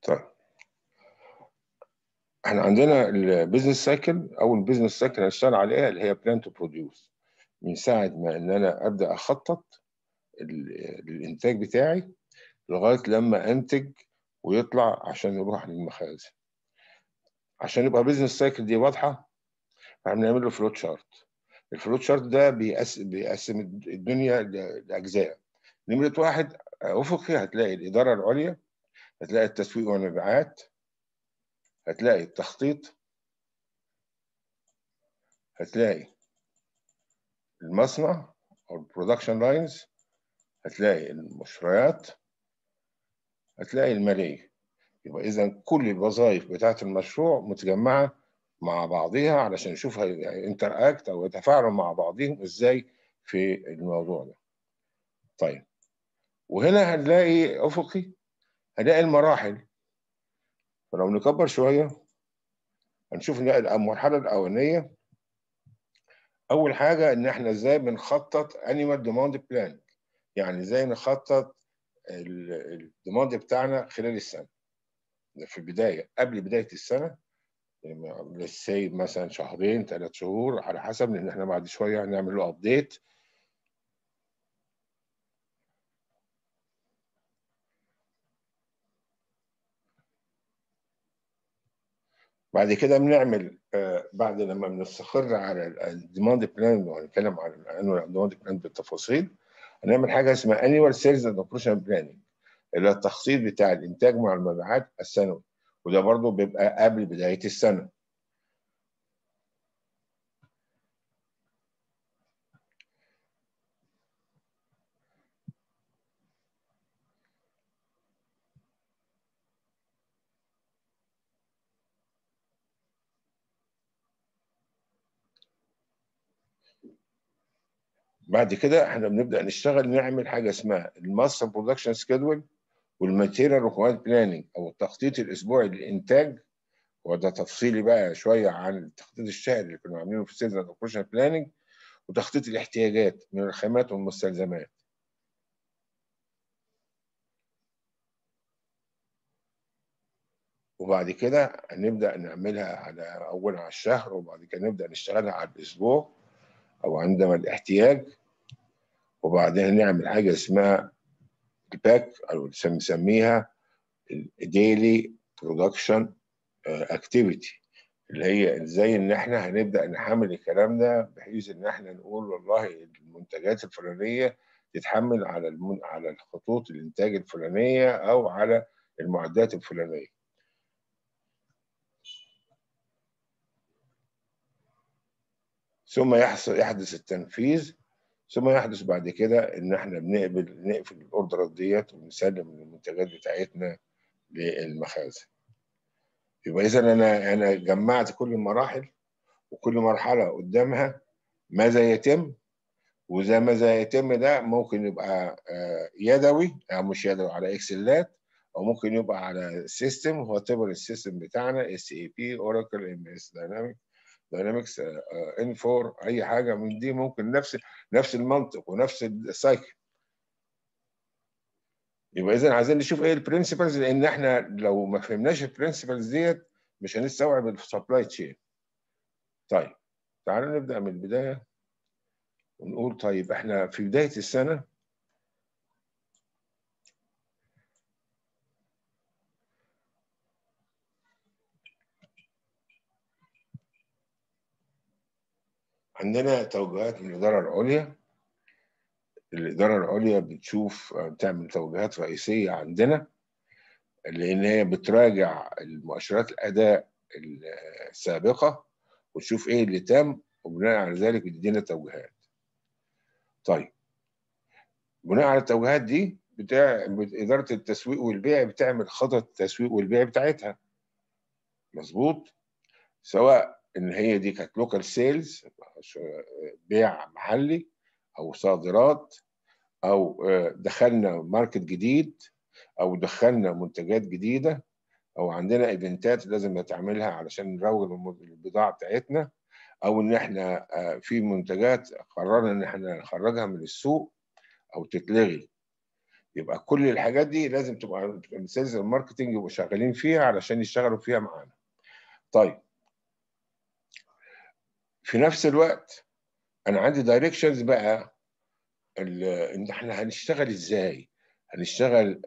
طيب احنا عندنا البيزنس سايكل او البيزنس سايكل هنشتغل عليها اللي هي بلان تو بروديوس من ساعه ما ان انا ابدا اخطط الانتاج بتاعي لغايه لما انتج ويطلع عشان يروح للمخازن عشان يبقى بيزنس سايكل دي واضحه هنعمل له فلوت شارت الفلوت شارت ده بيقسم بيقسم الدنيا لاجزاء نمره واحد افقي هتلاقي الاداره العليا هتلاقي التسويق والمبيعات هتلاقي التخطيط هتلاقي المصنع او البرودكشن لاينز هتلاقي المشتريات هتلاقي الماليه يبقى اذا كل الوظائف بتاعه المشروع متجمعه مع بعضها علشان نشوف انتر اكت او يتفاعلوا مع بعضهم ازاي في الموضوع ده طيب وهنا هنلاقي افقي هنلاقي المراحل فلو نكبر شويه هنشوف المرحله الاولانيه اول حاجه ان احنا ازاي بنخطط انيمال ديماند بلان يعني ازاي نخطط الديماند بتاعنا خلال السنه في البدايه قبل بدايه السنه سي مثلا شهرين ثلاث شهور على حسب لان احنا بعد شويه هنعمل له ابديت بعد كده بنعمل آه بعد لما بنستقر على الديماند بلان وهنتكلم عن الديماند بلان بالتفاصيل هنعمل حاجه اسمها انيوال سيلز اند اوبريشن بلاننج اللي هو التخطيط بتاع الانتاج مع المبيعات السنوي وده برضه بيبقى قبل بدايه السنه بعد كده احنا بنبدا نشتغل نعمل حاجه اسمها الماستر برودكشن سكيدول والماتيريال ريكوايرد بلاننج او التخطيط الاسبوعي للانتاج وده تفصيلي بقى شويه عن التخطيط الشهري اللي كنا عاملينه في سيلز اوبريشن بلاننج وتخطيط الاحتياجات من الخامات والمستلزمات وبعد كده هنبدا نعملها على اولها على الشهر وبعد كده نبدا نشتغلها على الاسبوع او عندما الاحتياج وبعدين نعمل حاجه اسمها الباك او بنسميها الديلي برودكشن اكتيفيتي اللي هي ازاي ان احنا هنبدا نحمل الكلام ده بحيث ان احنا نقول والله المنتجات الفلانيه تتحمل على المن... على الخطوط الانتاج الفلانيه او على المعدات الفلانيه ثم يحصل يحدث التنفيذ ثم يحدث بعد كده ان احنا بنقبل نقفل الاوردرات ديت ونسلم المنتجات بتاعتنا للمخازن يبقى اذا انا انا جمعت كل المراحل وكل مرحله قدامها ماذا يتم وزي ماذا يتم ده ممكن يبقى يدوي او مش يدوي على اكسلات او ممكن يبقى على سيستم هو اعتبر السيستم بتاعنا اس اي بي اوراكل ام اس دايناميك داينامكس ان 4 اي حاجه من دي ممكن نفس نفس المنطق ونفس السايكل يبقى اذا عايزين نشوف ايه البرنسبلز لان احنا لو ما فهمناش البرنسبلز ديت مش هنستوعب السبلاي تشين طيب تعالوا نبدا من البدايه ونقول طيب احنا في بدايه السنه عندنا توجهات من الإدارة العليا الإدارة العليا بتشوف بتعمل توجهات رئيسية عندنا لأن هي بتراجع المؤشرات الأداء السابقة وتشوف إيه اللي تم وبناء على ذلك بتدينا توجيهات. طيب بناء على التوجيهات دي بتاع إدارة التسويق والبيع بتعمل خطط التسويق والبيع بتاعتها. مظبوط؟ سواء ان هي دي كانت لوكال سيلز بيع محلي او صادرات او دخلنا ماركت جديد او دخلنا منتجات جديده او عندنا ايفنتات لازم نتعملها علشان نروج البضاعه بتاعتنا او ان احنا في منتجات قررنا ان احنا نخرجها من السوق او تتلغي يبقى كل الحاجات دي لازم تبقى السيلز والماركتنج يبقوا شغالين فيها علشان يشتغلوا فيها معانا طيب في نفس الوقت انا عندي دايركشنز بقى ان احنا هنشتغل ازاي هنشتغل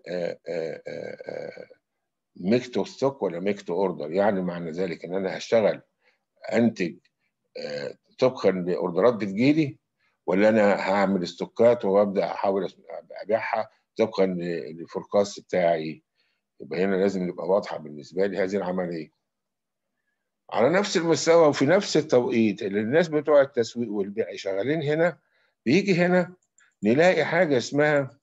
ميك تو ستوك ولا ميك تو اوردر يعني معنى ذلك ان انا هشتغل انتج طبقا لاوردرات بتجيلي ولا انا هعمل استوكات وابدا احاول ابيعها طبقا للفوركاست بتاعي يبقى هنا لازم يبقى واضحه بالنسبه لي هذه العمليه على نفس المستوى وفي نفس التوقيت اللي الناس بتوع التسويق والبيع شغالين هنا بيجي هنا نلاقي حاجه اسمها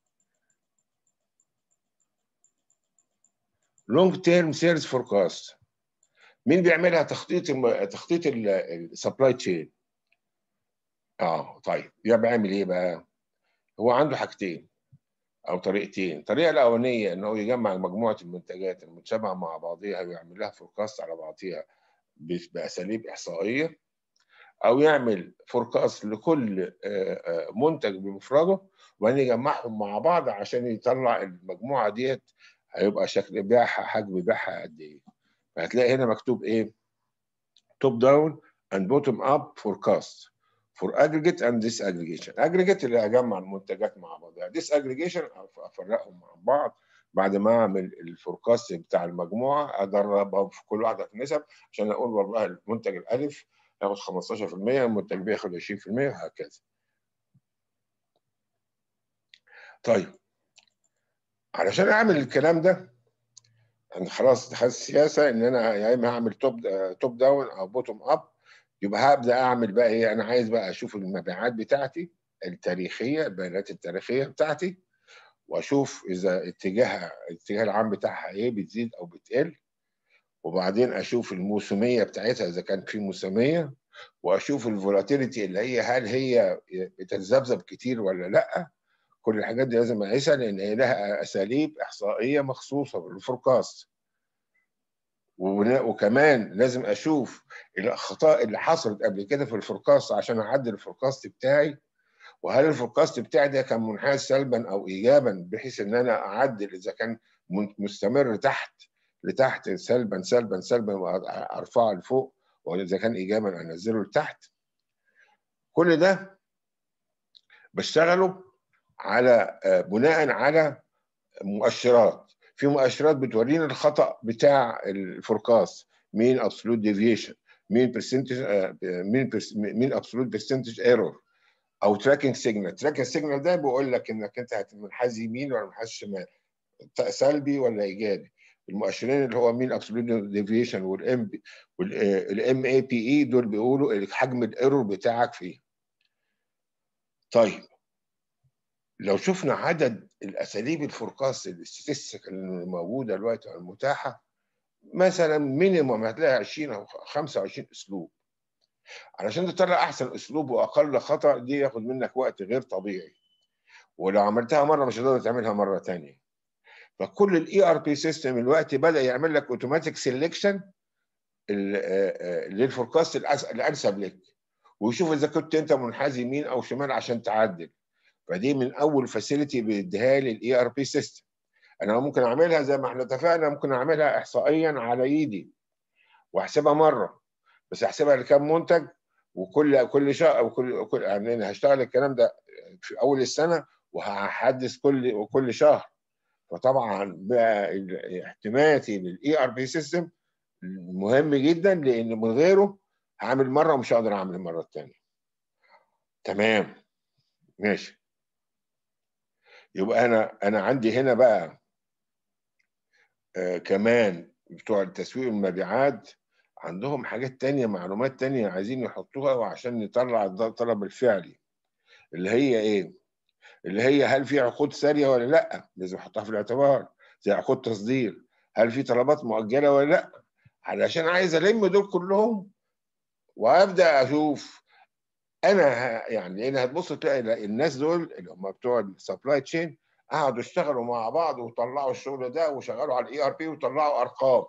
لونج تيرم سيلز فوركاست مين بيعملها تخطيط الم... تخطيط السبلاي تشين اه طيب يبقى بيعمل ايه بقى هو عنده حاجتين او طريقتين الطريقه الاولانيه ان هو يجمع مجموعه المنتجات المتشابهه مع بعضها ويعمل لها فوركاست على بعضها باساليب احصائيه او يعمل فوركاست لكل منتج بمفرده وبعدين يجمعهم مع بعض عشان يطلع المجموعه ديت هيبقى شكل بيعها حجم بيعها قد ايه فهتلاقي هنا مكتوب ايه توب داون اند بوتوم اب فوركاست فور اجريجيت اند ديس اجريجيشن اجريجيت اللي اجمع المنتجات مع بعضها ديس اجريجيشن افرقهم مع بعض بعد ما اعمل الفوركاست بتاع المجموعه ادربها في كل واحده في نسب عشان اقول والله المنتج الالف ياخد 15% المنتج ب ياخد 20% وهكذا. طيب علشان اعمل الكلام ده انا خلاص دخلت السياسه ان انا يا اما هعمل توب توب داون او بوتوم اب يبقى هبدا اعمل بقى ايه انا عايز بقى اشوف المبيعات بتاعتي التاريخيه البيانات التاريخيه بتاعتي واشوف اذا اتجاه الاتجاه العام بتاعها ايه بتزيد او بتقل وبعدين اشوف الموسميه بتاعتها اذا كان في موسميه واشوف الفولاتيليتي اللي هي هل هي بتتذبذب كتير ولا لا كل الحاجات دي لازم اقيسها لان هي لها اساليب احصائيه مخصوصه بالفوركاست وكمان لازم اشوف الاخطاء اللي حصلت قبل كده في الفوركاست عشان اعدل الفوركاست بتاعي وهل الفوركاست بتاعي ده كان منحاز سلبا او ايجابا بحيث ان انا اعدل اذا كان مستمر تحت لتحت سلبا سلبا سلبا وارفعه لفوق واذا كان ايجابا انزله لتحت كل ده بشتغله على بناء على مؤشرات في مؤشرات بتورينا الخطا بتاع الفوركاست مين ابسولوت ديفيشن مين برسنتج مين مين ابسولوت برسنتج ايرور او تراكنج سيجنال تراكنج سيجنال ده بيقول لك انك انت هتنحاز يمين ولا منحاز شمال سلبي ولا ايجابي المؤشرين اللي هو مين ابسولوت ديفيشن والام والام اي بي اي دول بيقولوا حجم الايرور بتاعك فيه طيب لو شفنا عدد الاساليب الفوركاست الاستاتستيك اللي موجوده دلوقتي المتاحه مثلا مينيموم هتلاقي 20 او 25 اسلوب علشان تطلع احسن اسلوب واقل خطا دي ياخد منك وقت غير طبيعي ولو عملتها مره مش هتقدر تعملها مره ثانيه فكل الاي ار بي سيستم دلوقتي بدا يعمل لك اوتوماتيك سيلكشن للفوركاست الانسب لك ويشوف اذا كنت انت منحاز يمين او شمال عشان تعدل فدي من اول فاسيلتي بيديها لي الاي ار بي سيستم انا ممكن اعملها زي ما احنا اتفقنا ممكن اعملها احصائيا على ايدي واحسبها مره بس احسبها لكام منتج وكل كل شهر او كل كل يعني انا هشتغل الكلام ده في اول السنه وهحدث كل كل شهر فطبعا بقى احتمالاتي للاي ار بي سيستم مهم جدا لان من غيره هعمل مره ومش هقدر اعمل المره الثانيه تمام ماشي يبقى انا انا عندي هنا بقى آه كمان بتوع التسويق والمبيعات عندهم حاجات تانية معلومات تانية عايزين يحطوها وعشان نطلع الطلب الفعلي اللي هي ايه؟ اللي هي هل في عقود سارية ولا لا؟ لازم احطها في الاعتبار زي عقود تصدير هل في طلبات مؤجلة ولا لا؟ علشان عايز الم دول كلهم وابدا اشوف انا يعني انا هتبص تلاقي الناس دول اللي هم بتوع السبلاي تشين قعدوا اشتغلوا مع بعض وطلعوا الشغل ده وشغلوا على الاي ار بي وطلعوا ارقام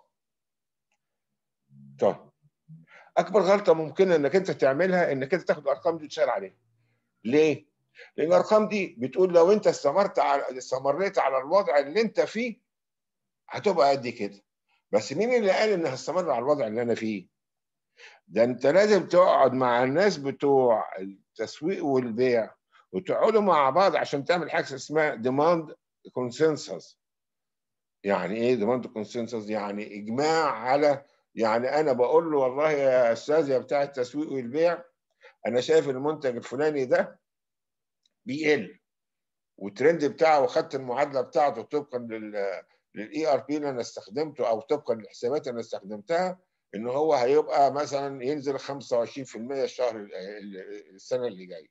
طيب اكبر غلطه ممكنه انك انت تعملها انك انت تاخد الارقام دي وتشتغل عليها ليه لان الارقام دي بتقول لو انت استمرت على استمريت على الوضع اللي انت فيه هتبقى قد كده بس مين اللي قال ان هستمر على الوضع اللي انا فيه ده انت لازم تقعد مع الناس بتوع التسويق والبيع وتقعدوا مع بعض عشان تعمل حاجه اسمها ديماند كونسنسس يعني ايه ديماند كونسنسس يعني اجماع على يعني انا بقول له والله يا استاذ يا بتاع التسويق والبيع انا شايف المنتج الفلاني ده بيقل والترند بتاعه وخدت المعادله بتاعته طبقا لل للاي ار بي اللي انا استخدمته او طبقا للحسابات اللي انا استخدمتها ان هو هيبقى مثلا ينزل 25% الشهر السنه اللي جايه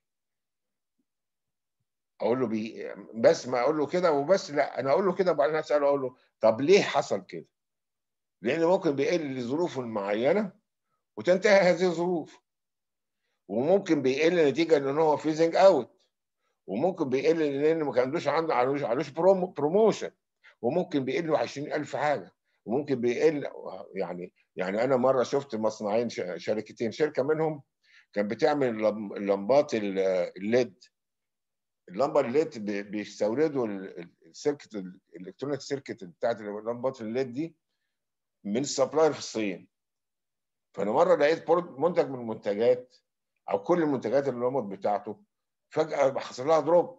اقول له بي بس ما اقول له كده وبس لا انا اقول له كده وبعدين اساله اقول له طب ليه حصل كده؟ لان ممكن بيقل لظروف معينه وتنتهي هذه الظروف وممكن بيقل نتيجه ان هو فيزنج اوت وممكن بيقل لان ما كانوش عنده علوش علوش برومو بروموشن وممكن بيقل له 20000 حاجه وممكن بيقل يعني يعني انا مره شفت مصنعين شركتين شركه منهم كانت بتعمل اللمبات الليد اللمبه الليد بيستوردوا السيركت الالكترونيك سيركت بتاعت اللمبات الليد دي من السبلاير في الصين فانا مره لقيت منتج من المنتجات او كل المنتجات اللمبات بتاعته فجاه حصل لها دروب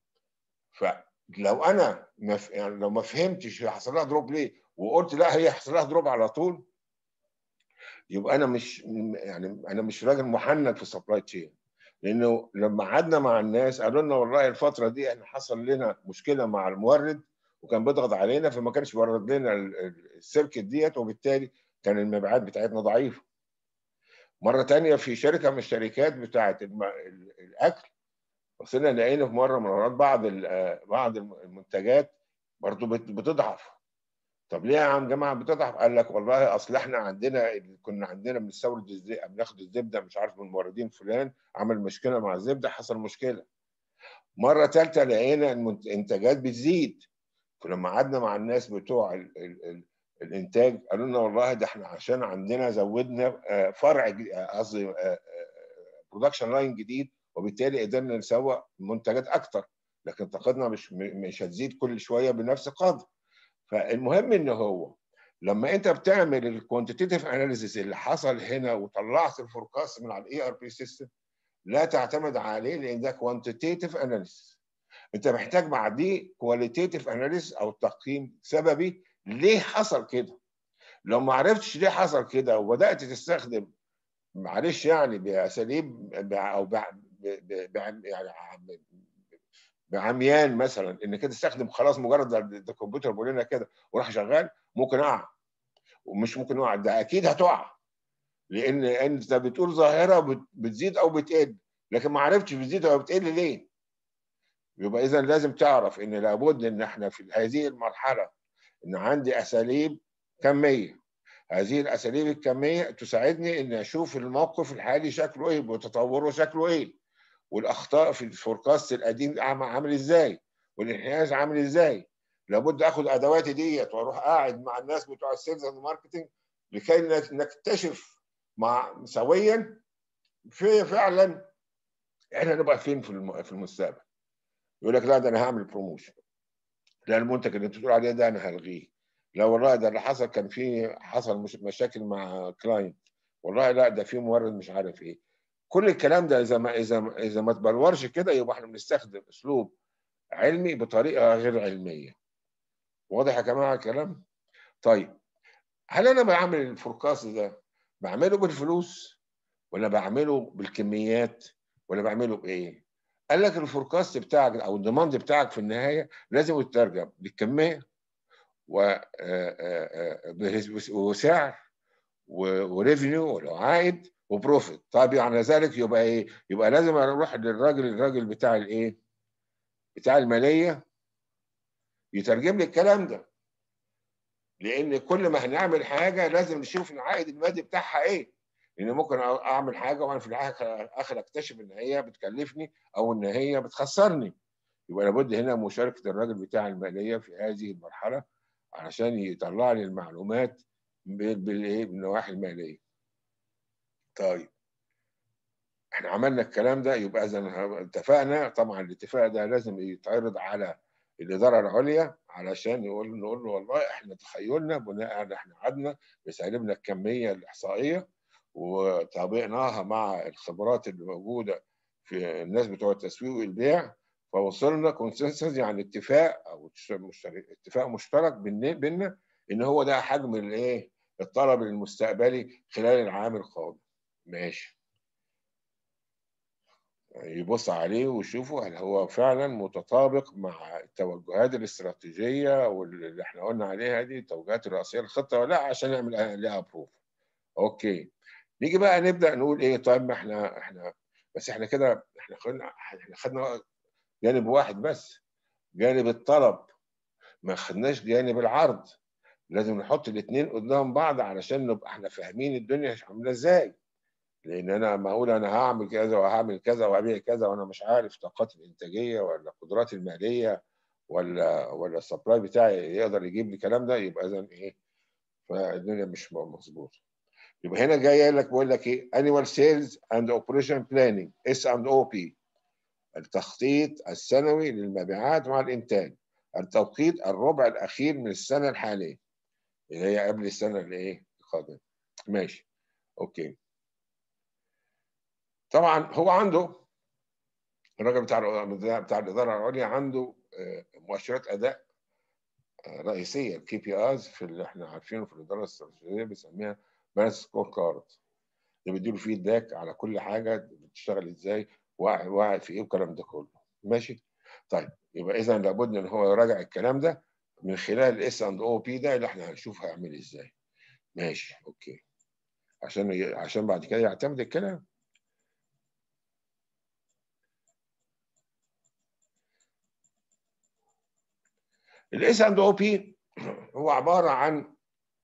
فلو انا مف... يعني لو ما فهمتش هي حصل لها دروب ليه وقلت لا هي حصل لها دروب على طول يبقى انا مش يعني انا مش راجل محنك في السبلاي تشين لانه لما قعدنا مع الناس قالوا لنا والله الفتره دي احنا حصل لنا مشكله مع المورد وكان بيضغط علينا فما كانش بيورد لنا السيركت ديت وبالتالي كان المبيعات بتاعتنا ضعيفه. مره تانية في شركه من الشركات بتاعت الاكل وصلنا لقينا في مره من المرات بعض بعض المنتجات برضه بتضعف طب ليه يا عم جماعه بتضعف؟ قال لك والله اصل احنا عندنا كنا عندنا بنستورد الزبده بناخد الزبده مش عارف من موردين فلان عمل مشكله مع الزبده حصل مشكله. مره ثالثه لقينا الانتاجات بتزيد فلما قعدنا مع الناس بتوع ال ال ال الانتاج قالوا لنا والله ده احنا عشان عندنا زودنا فرع قصدي برودكشن لاين جديد وبالتالي قدرنا نسوق منتجات اكتر لكن طاقتنا مش مش هتزيد كل شويه بنفس القدر. فالمهم ان هو لما انت بتعمل الكوانتيتيف اناليسيس اللي حصل هنا وطلعت الفوركاست من على الاي ار بي سيستم لا تعتمد عليه لان ده كوانتيتيف اناليسيس انت محتاج بعديه كواليتيف اناليسيس او تقييم سببي ليه حصل كده لو ما عرفتش ليه حصل كده وبدات تستخدم معلش يعني باساليب او ب... ب... ب... يعني بعميان مثلا انك انت تستخدم خلاص مجرد الكمبيوتر بيقول لنا كده وراح شغال ممكن اقع ومش ممكن اقع ده اكيد هتقع لان انت بتقول ظاهره بتزيد او بتقل لكن ما عرفتش بتزيد او بتقل ليه يبقى اذا لازم تعرف ان لابد ان احنا في هذه المرحله ان عندي اساليب كميه هذه الاساليب الكميه تساعدني ان اشوف الموقف الحالي شكله ايه وتطوره شكله ايه والاخطاء في الفوركاست القديم عامل ازاي والانحياز عامل ازاي لابد اخد ادواتي ديت واروح قاعد مع الناس بتوع السيلز اند ماركتنج لكي نكتشف مع سويا في فعلا احنا نبقى فين في في المستقبل يقول لك لا ده انا هعمل بروموشن لا المنتج اللي انت بتقول عليه ده انا هلغيه لا والله ده اللي حصل كان في حصل مش مشاكل مع كلاينت والله لا ده في مورد مش عارف ايه كل الكلام ده اذا ما اذا اذا ما تبلورش كده يبقى احنا بنستخدم اسلوب علمي بطريقه غير علميه واضح يا جماعه الكلام طيب هل انا بعمل الفوركاست ده بعمله بالفلوس ولا بعمله بالكميات ولا بعمله بايه قال لك الفوركاست بتاعك او الديماند بتاعك في النهايه لازم يترجم للكميه و وسعر وريفينيو ولو عائد وبروفيت طيب يعني ذلك يبقى ايه يبقى لازم اروح للراجل الراجل بتاع الايه بتاع الماليه يترجم لي الكلام ده لان كل ما هنعمل حاجه لازم نشوف العائد المادي بتاعها ايه لان ممكن اعمل حاجه وانا في الاخر اكتشف ان هي بتكلفني او ان هي بتخسرني يبقى لابد هنا مشاركه الراجل بتاع الماليه في هذه المرحله علشان يطلع لي احنا عملنا الكلام ده يبقى اذا اتفقنا طبعا الاتفاق ده لازم يتعرض على الاداره العليا علشان يقول نقول له والله احنا تخيلنا بناء احنا قعدنا بيسلمنا الكميه الاحصائيه وطبقناها مع الخبرات اللي موجوده في الناس بتوع التسويق والبيع فوصلنا كونسنسس يعني اتفاق او مشترك اتفاق مشترك بيننا ان هو ده حجم الايه الطلب المستقبلي خلال العام القادم ماشي يبص عليه ويشوفه هل هو فعلا متطابق مع التوجهات الاستراتيجيه واللي احنا قلنا عليها دي التوجهات الرئيسيه للخطه ولا عشان نعمل لها ابروف اوكي نيجي بقى نبدا نقول ايه طيب ما احنا احنا بس احنا كده احنا خدنا احنا خدنا جانب واحد بس جانب الطلب ما خدناش جانب العرض لازم نحط الاثنين قدام بعض علشان نبقى احنا فاهمين الدنيا عامله ازاي لان انا ما اقول انا هعمل كذا وهعمل كذا وهبيع كذا وانا مش عارف طاقات الانتاجيه ولا قدرات الماليه ولا ولا السبلاي بتاعي يقدر يجيب لي الكلام ده يبقى اذا ايه فالدنيا مش مظبوطه يبقى هنا جاي قال لك بقول لك ايه annual sales and operation planning اس اند او بي التخطيط السنوي للمبيعات مع الانتاج التوقيت الربع الاخير من السنه الحاليه اللي هي قبل السنه اللي ايه القادمه ماشي اوكي طبعا هو عنده الراجل بتاع بتاع الاداره العليا عنده مؤشرات اداء رئيسيه الكي بي ايز في اللي احنا عارفينه في الاداره الاستراتيجيه بنسميها بالانس سكور كارد اللي بيديله فيدباك على كل حاجه بتشتغل ازاي واعي واعي في ايه والكلام ده كله ماشي طيب يبقى اذا لابد ان هو يراجع الكلام ده من خلال الاس اند او بي ده اللي احنا هنشوف هيعمل ازاي ماشي اوكي عشان ي... عشان بعد كده يعتمد الكلام الاس اند او بي هو عباره عن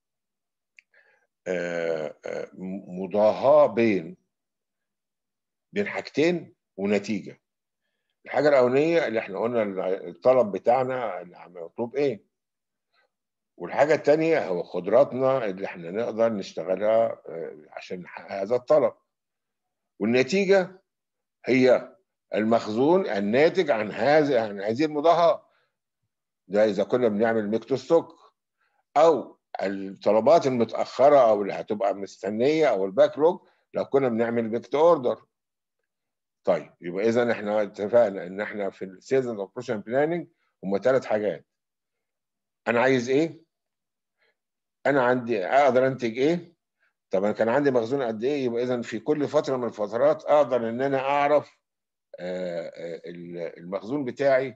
مضاهاه بين بين حاجتين ونتيجه الحاجه الاولانيه اللي احنا قلنا الطلب بتاعنا اللي مطلوب ايه والحاجه الثانيه هو قدراتنا اللي احنا نقدر نشتغلها عشان نحقق هذا الطلب والنتيجه هي المخزون الناتج عن هذا عن هذه المضاهاه ده اذا كنا بنعمل ميك ستوك او الطلبات المتاخره او اللي هتبقى مستنيه او الباك لوج لو كنا بنعمل بيكت اوردر طيب يبقى اذا احنا اتفقنا ان احنا في السيلز اند اوبريشن بلاننج هم ثلاث حاجات انا عايز ايه انا عندي اقدر انتج ايه طب انا كان عندي مخزون قد ايه يبقى اذا في كل فتره من الفترات اقدر ان انا اعرف المخزون بتاعي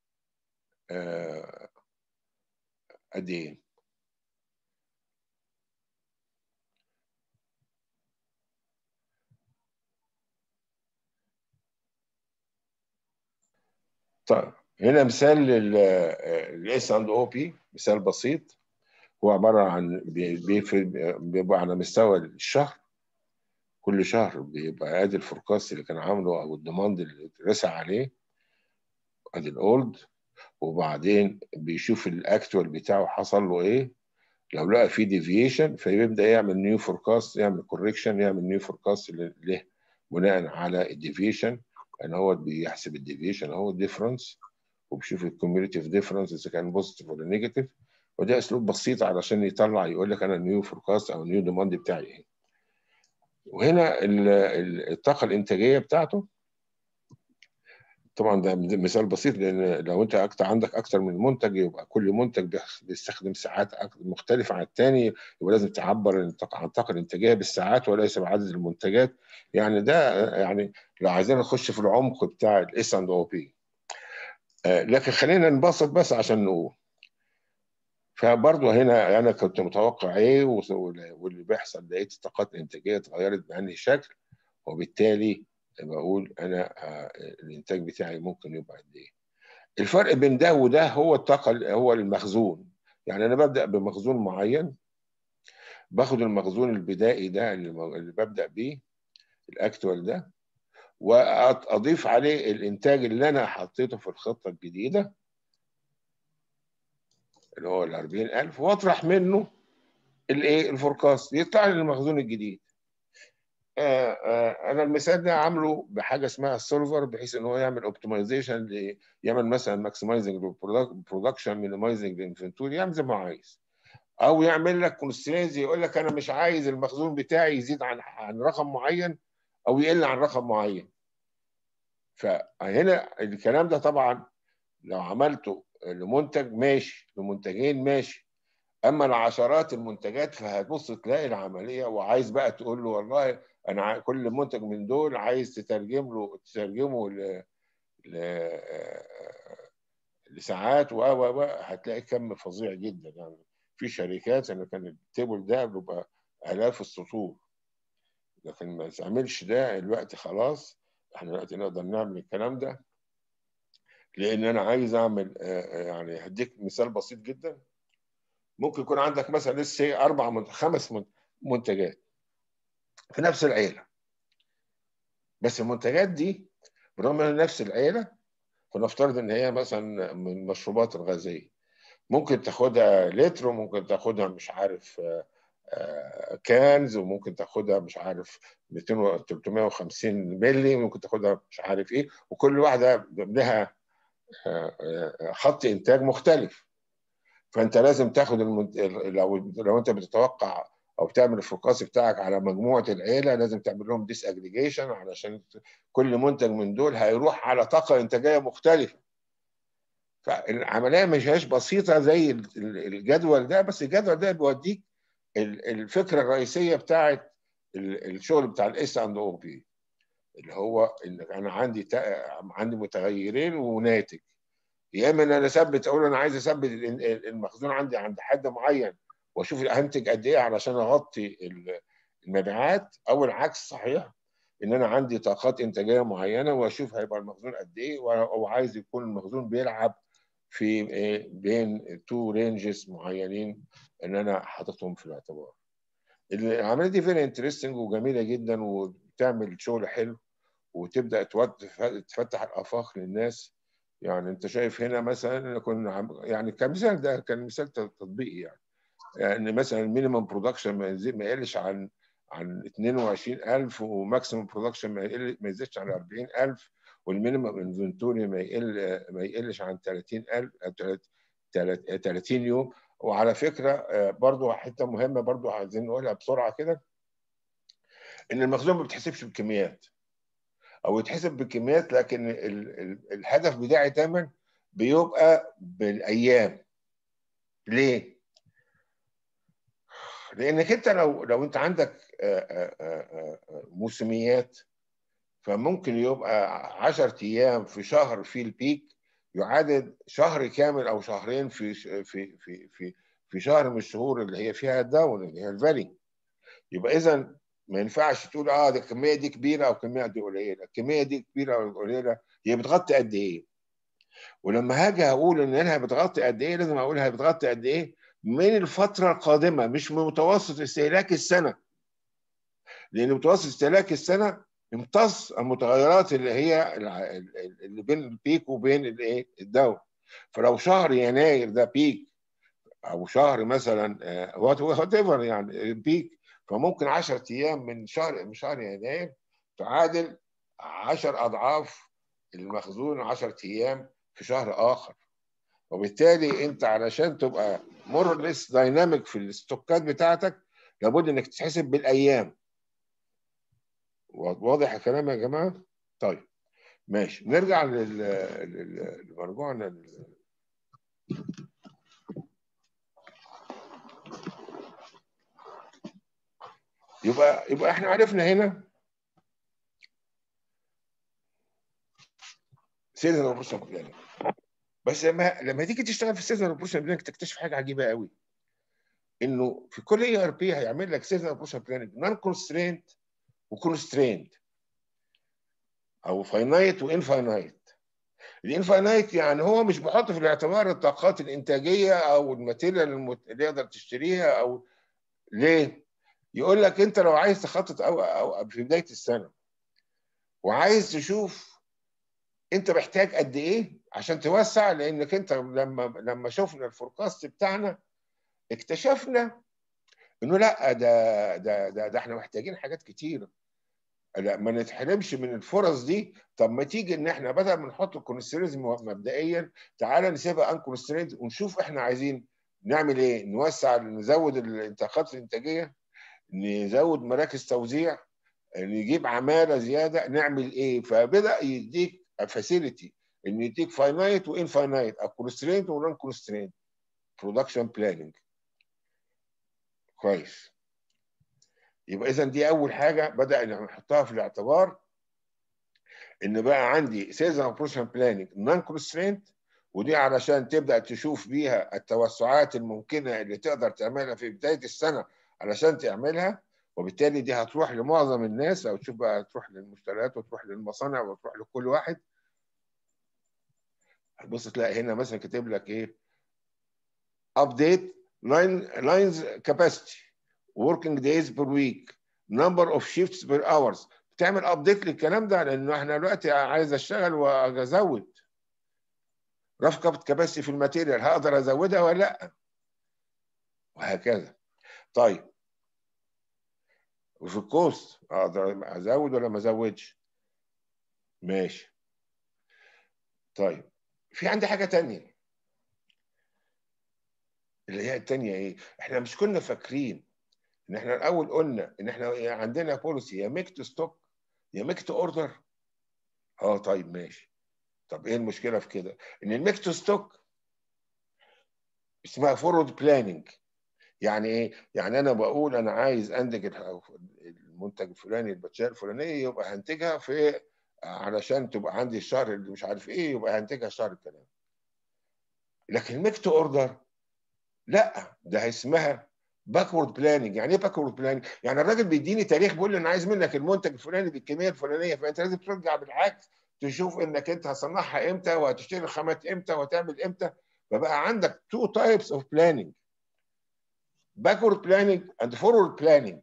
قد ايه طيب هنا مثال للاس اند او بي مثال بسيط هو عباره عن بيبقى على مستوى الشهر كل شهر بيبقى ادي الفوركاست اللي كان عامله او الديماند اللي رسى عليه ادي الاولد وبعدين بيشوف الاكتوال بتاعه حصل له ايه لو لقى فيه ديفيشن فيبدا يعمل نيو فوركاست يعمل كوركشن يعمل نيو فوركاست له بناء على الديفيشن ان هو بيحسب الديفيشن اهو الديفرنس وبيشوف الكوميوليتيف ديفرنس اذا كان بوزيتيف ولا نيجاتيف وده اسلوب بسيط علشان يطلع يقول لك انا النيو فوركاست او النيو ديماند بتاعي ايه وهنا الطاقه الانتاجيه بتاعته طبعا ده مثال بسيط لان لو انت أكتر عندك اكتر من منتج يبقى كل منتج بيستخدم ساعات مختلفه عن الثاني يبقى لازم تعبر عن الطاقه الانتاجيه بالساعات وليس بعدد المنتجات يعني ده يعني لو عايزين نخش في العمق بتاع الاس اند او بي لكن خلينا نبسط بس عشان نقول فبرضه هنا انا كنت متوقع ايه واللي بيحصل لقيت الطاقات الانتاجيه اتغيرت بانهي شكل وبالتالي بقول انا الانتاج بتاعي ممكن يبقى قد ايه الفرق بين ده وده هو الطاقه هو المخزون يعني انا ببدا بمخزون معين باخد المخزون البدائي ده اللي ببدا بيه الاكتوال ده واضيف عليه الانتاج اللي انا حطيته في الخطه الجديده اللي هو ال 40000 واطرح منه الايه الفوركاست يطلع لي المخزون الجديد آه، آه، انا المثال ده عامله بحاجه اسمها السولفر بحيث ان هو يعمل اوبتمايزيشن يعمل مثلا ماكسمايزنج برودكشن مينيمايزنج انفنتوري يعمل زي ما هو عايز او يعمل لك كونسترينز يقول لك انا مش عايز المخزون بتاعي يزيد عن عن رقم معين او يقل عن رقم معين فهنا الكلام ده طبعا لو عملته لمنتج ماشي لمنتجين ماشي اما لعشرات المنتجات فهتبص تلاقي العمليه وعايز بقى تقول له والله انا كل منتج من دول عايز تترجم له تترجمه ل لساعات و و هتلاقي كم فظيع جدا يعني في شركات انا كان التيبل ده بيبقى الاف السطور لكن ما تعملش ده الوقت خلاص احنا دلوقتي نقدر نعمل الكلام ده لان انا عايز اعمل يعني هديك مثال بسيط جدا ممكن يكون عندك مثلا لسه اربع من خمس منتجات في نفس العيله بس المنتجات دي برغم ان نفس العيله فنفترض ان هي مثلا من المشروبات الغازيه ممكن تاخدها لتر وممكن تاخدها مش عارف كانز وممكن تاخدها مش عارف 200 350 مللي ممكن تاخدها مش عارف ايه وكل واحده لها خط انتاج مختلف فانت لازم تاخد المنت... لو لو انت بتتوقع او بتعمل الفوكاس بتاعك على مجموعه العيله لازم تعمل لهم ديس اجريجيشن علشان كل منتج من دول هيروح على طاقه انتاجيه مختلفه فالعمليه مش هيش بسيطه زي الجدول ده بس الجدول ده بيوديك الفكره الرئيسيه بتاعت الشغل بتاع الاس اند او بي اللي هو ان انا عندي عندي متغيرين وناتج يا اما ان انا اثبت اقول انا عايز اثبت المخزون عندي عند حد معين واشوف هنتج قد ايه علشان اغطي المبيعات او العكس صحيح ان انا عندي طاقات انتاجيه معينه واشوف هيبقى المخزون قد ايه وعايز يكون المخزون بيلعب في بين تو رينجز معينين ان انا حاططهم في الاعتبار. العمليه دي فيري انترستنج وجميله جدا وبتعمل شغل حلو وتبدا تفتح الافاق للناس يعني انت شايف هنا مثلا كنا يعني كمثال ده كان مثال تطبيقي يعني يعني مثلا المينيمم برودكشن ما يقلش عن عن 22000 وماكسيمم برودكشن ما يقل ما يزيدش عن 40000 والمينيمم انفنتوري ما يقل ما يقلش عن 30000 30 يوم وعلى فكره برضو حته مهمه برضو عايزين نقولها بسرعه كده ان المخزون ما بتحسبش بالكميات او يتحسب بالكميات لكن ال ال الهدف بتاعي دايما بيبقى بالايام ليه؟ لانك انت لو لو انت عندك موسميات فممكن يبقى 10 ايام في شهر في البيك يعادل شهر كامل او شهرين في في في في في شهر من الشهور اللي هي فيها الداون اللي هي الفالي يبقى اذا ما ينفعش تقول اه ده الكميه دي كبيره او الكميه دي قليله الكميه دي كبيره او قليله هي بتغطي قد ايه ولما هاجي اقول ان انها بتغطي قد ايه لازم اقول هي بتغطي قد ايه من الفتره القادمه مش من متوسط استهلاك السنه لان متوسط استهلاك السنه يمتص المتغيرات اللي هي اللي بين البيك وبين الايه الداون فلو شهر يناير ده بيك او شهر مثلا وات ايفر يعني بيك فممكن 10 ايام من شهر من شهر يناير تعادل 10 اضعاف المخزون 10 ايام في شهر اخر وبالتالي انت علشان تبقى مور ليس دايناميك في الاستوكات بتاعتك لابد انك تتحسب بالايام واضح الكلام يا جماعه طيب ماشي نرجع لمرجوعنا لل... يبقى يبقى احنا عرفنا هنا سيزون اوبريشن بلاننج بس لما لما تيجي تشتغل في سيزون اوبريشن بلاننج تكتشف حاجه عجيبه قوي انه في كل اي ار بي هيعمل لك سيزون اوبريشن بلاننج نون كونسترينت وكونسترينت او فاينايت وانفاينايت الانفاينايت يعني هو مش بيحط في الاعتبار الطاقات الانتاجيه او الماتيريال اللي يقدر تشتريها او ليه؟ يقول لك انت لو عايز تخطط أو, او في بدايه السنه وعايز تشوف انت محتاج قد ايه عشان توسع لانك انت لما لما شفنا الفوركاست بتاعنا اكتشفنا انه لا ده ده ده, ده احنا محتاجين حاجات كتيره لا ما نتحرمش من الفرص دي طب ما تيجي ان احنا بدل ما نحط الكونسترينز مبدئيا تعالى نسيبها ان كونسترينز ونشوف احنا عايزين نعمل ايه نوسع نزود الانتاقات الانتاجيه نزود مراكز توزيع نجيب عماله زياده نعمل ايه فبدا يديك فاسيلتي ان يديك فاينايت وانفاينايت او كونسترينت ونون كونسترينت برودكشن بلاننج كويس يبقى اذا دي اول حاجه بدا نحطها في الاعتبار ان بقى عندي سيزون اوبريشن بلاننج نون كونسترينت ودي علشان تبدا تشوف بيها التوسعات الممكنه اللي تقدر تعملها في بدايه السنه علشان تعملها وبالتالي دي هتروح لمعظم الناس او تشوف بقى تروح للمشتريات وتروح للمصانع وتروح لكل واحد هتبص تلاقي هنا مثلا كاتب لك ايه ابديت لاينز كاباسيتي working days per week number of shifts per hours بتعمل ابديت للكلام ده لانه احنا دلوقتي عايز اشتغل وازود رفقه كباسيتي في الماتيريال هقدر ازودها ولا لا وهكذا طيب وفي الكوست اقدر ازود ولا ما ازودش ماشي طيب في عندي حاجه تانية اللي هي التانية ايه احنا مش كنا فاكرين ان احنا الاول قلنا ان احنا عندنا بوليسي يا ميك تو ستوك يا ميك تو اوردر اه طيب ماشي طب ايه المشكله في كده ان الميك تو ستوك اسمها فورورد بلاننج يعني ايه يعني انا بقول انا عايز انتج المنتج الفلاني الباتشيه الفلانيه يبقى هنتجها في علشان تبقى عندي الشهر اللي مش عارف ايه يبقى هنتجها الشهر الكلام لكن الميك تو اوردر لا ده اسمها باكورد بلاننج يعني ايه باكورد بلاننج يعني الراجل بيديني تاريخ بيقول لي انا عايز منك المنتج الفلاني بالكميه الفلانيه فانت لازم ترجع بالعكس تشوف انك انت هتصنعها امتى وهتشتري الخامات امتى وهتعمل امتى فبقى عندك تو تايبس اوف بلاننج باكورد بلاننج اند فورورد بلاننج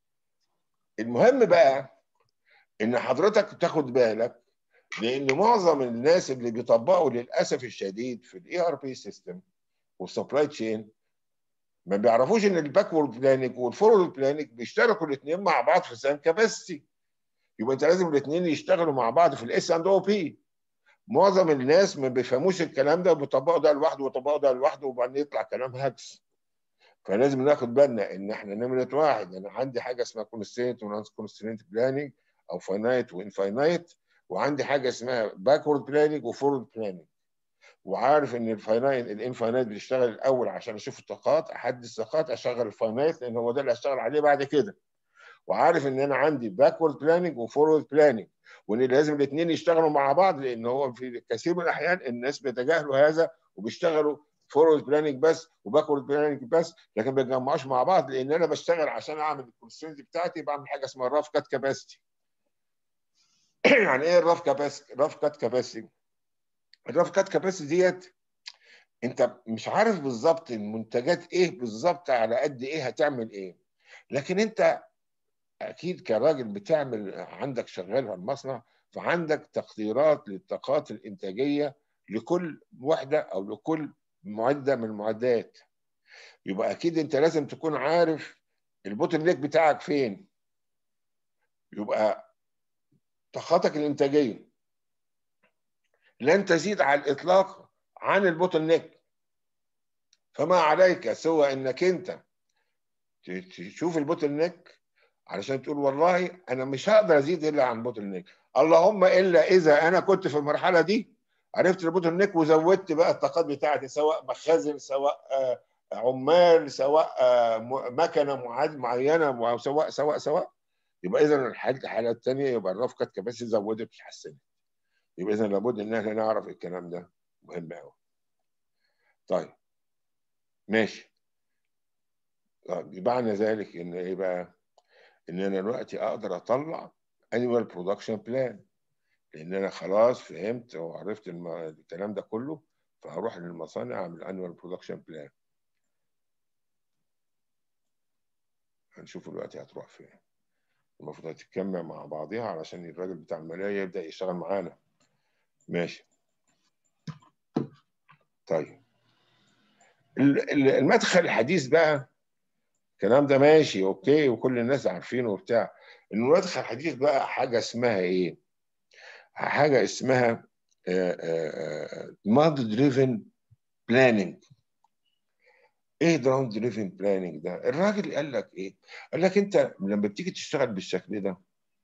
المهم بقى ان حضرتك تاخد بالك لان معظم الناس اللي بيطبقوا للاسف الشديد في الاي ار بي سيستم والسبلاي تشين ما بيعرفوش ان الباكورد بلاننج والفورورد بلاننج بيشتركوا الاثنين مع بعض في سام كاباسيتي يبقى انت لازم الاثنين يشتغلوا مع بعض في الاس اند او بي معظم الناس ما بيفهموش الكلام ده وبيطبقوا ده لوحده ويطبقوا ده لوحده وبعدين يطلع كلام هجس فلازم ناخد بالنا ان احنا نمره واحد انا عندي حاجه اسمها كونسترينت ونانس كونسترينت بلاننج او فاينايت وانفاينايت وعندي حاجه اسمها باكورد بلاننج وفورورد بلاننج وعارف ان الفاينايت الانفاينايت بيشتغل الاول عشان اشوف الطاقات احدد الطاقات اشغل الفاينايت لان هو ده اللي هشتغل عليه بعد كده وعارف ان انا عندي باكورد بلاننج وفورورد بلاننج وان لازم الاثنين يشتغلوا مع بعض لان هو في كثير من الاحيان الناس بيتجاهلوا هذا وبيشتغلوا فورورد بلاننج بس وباكورد بلاننج بس لكن ما بيتجمعوش مع بعض لان انا بشتغل عشان اعمل الكونستنت بتاعتي بعمل حاجه اسمها الراف كات كاباسيتي يعني ايه الراف كاباسيتي؟ الراف كات كاباسيتي الراف كات كاباسيتي ديت انت مش عارف بالظبط المنتجات ايه بالظبط على قد ايه هتعمل ايه لكن انت اكيد كراجل بتعمل عندك شغال في المصنع فعندك تقديرات للطاقات الانتاجيه لكل وحده او لكل معده من المعدات يبقى اكيد انت لازم تكون عارف البوتل نيك بتاعك فين يبقى طاقتك الانتاجيه لن تزيد على الاطلاق عن البوتل نيك فما عليك سوى انك انت تشوف البوتل نيك علشان تقول والله انا مش هقدر ازيد الا عن بوتل نيك اللهم الا اذا انا كنت في المرحله دي عرفت البوتل نيك وزودت بقى الطاقات بتاعتي سواء مخازن سواء عمال سواء مكنه معينه سواء سواء سواء يبقى اذا الحاله الثانيه يبقى الرفقه كباسيتي زودت اتحسنت يبقى اذا لابد ان احنا نعرف الكلام ده مهم قوي طيب ماشي بمعنى ذلك ان ايه بقى ان انا دلوقتي اقدر اطلع annual production plan لان انا خلاص فهمت وعرفت الم... الكلام ده كله فهروح للمصانع اعمل annual production plan هنشوف دلوقتي هتروح فين المفروض هتتجمع مع بعضها علشان الراجل بتاع الماليه يبدا يشتغل معانا ماشي طيب المدخل الحديث بقى الكلام ده ماشي اوكي وكل الناس عارفينه وبتاع المدخل الحديث بقى حاجه اسمها ايه؟ حاجه اسمها ديماند دريفن بلاننج ايه دراوند دريفن بلاننج ده؟ الراجل قال لك ايه؟ قال لك انت لما بتيجي تشتغل بالشكل ده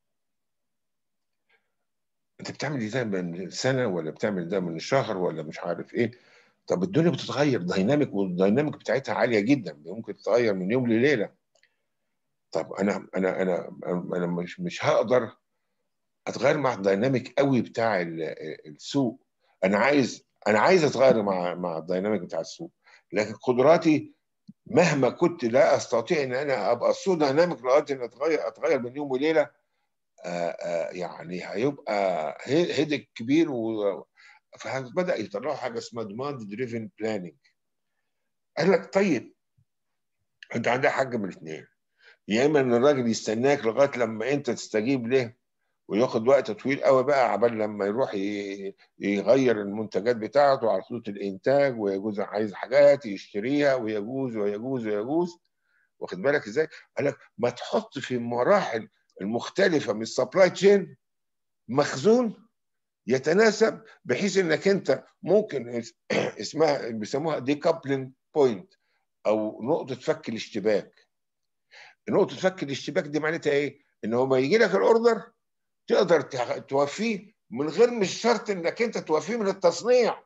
انت بتعمل ده من سنه ولا بتعمل ده من شهر ولا مش عارف ايه طب الدنيا بتتغير دايناميك والدايناميك بتاعتها عاليه جدا ممكن تتغير من يوم لليله طب انا انا انا انا مش مش هقدر اتغير مع الدايناميك قوي بتاع السوق انا عايز انا عايز اتغير مع مع الدايناميك بتاع السوق لكن قدراتي مهما كنت لا استطيع ان انا ابقى سو دايناميك لغايه ان اتغير اتغير من يوم وليله آآ آآ يعني هيبقى هيدك كبير و فبدا يطلعوا حاجه اسمها ديماند دريفن بلاننج قال لك طيب انت عندك حاجه من الاثنين يا اما ان الراجل يستناك لغايه لما انت تستجيب له وياخد وقت طويل قوي بقى عبال لما يروح يغير المنتجات بتاعته على خطوط الانتاج ويجوز عايز حاجات يشتريها ويجوز ويجوز ويجوز واخد بالك ازاي؟ قال لك ما تحط في مراحل المختلفه من السبلاي تشين مخزون يتناسب بحيث انك انت ممكن اسمها بيسموها ديكابلينج بوينت او نقطه فك الاشتباك نقطه فك الاشتباك دي معناتها ايه؟ ان هو ما يجي لك الاوردر تقدر توفيه من غير مش شرط انك انت توفيه من التصنيع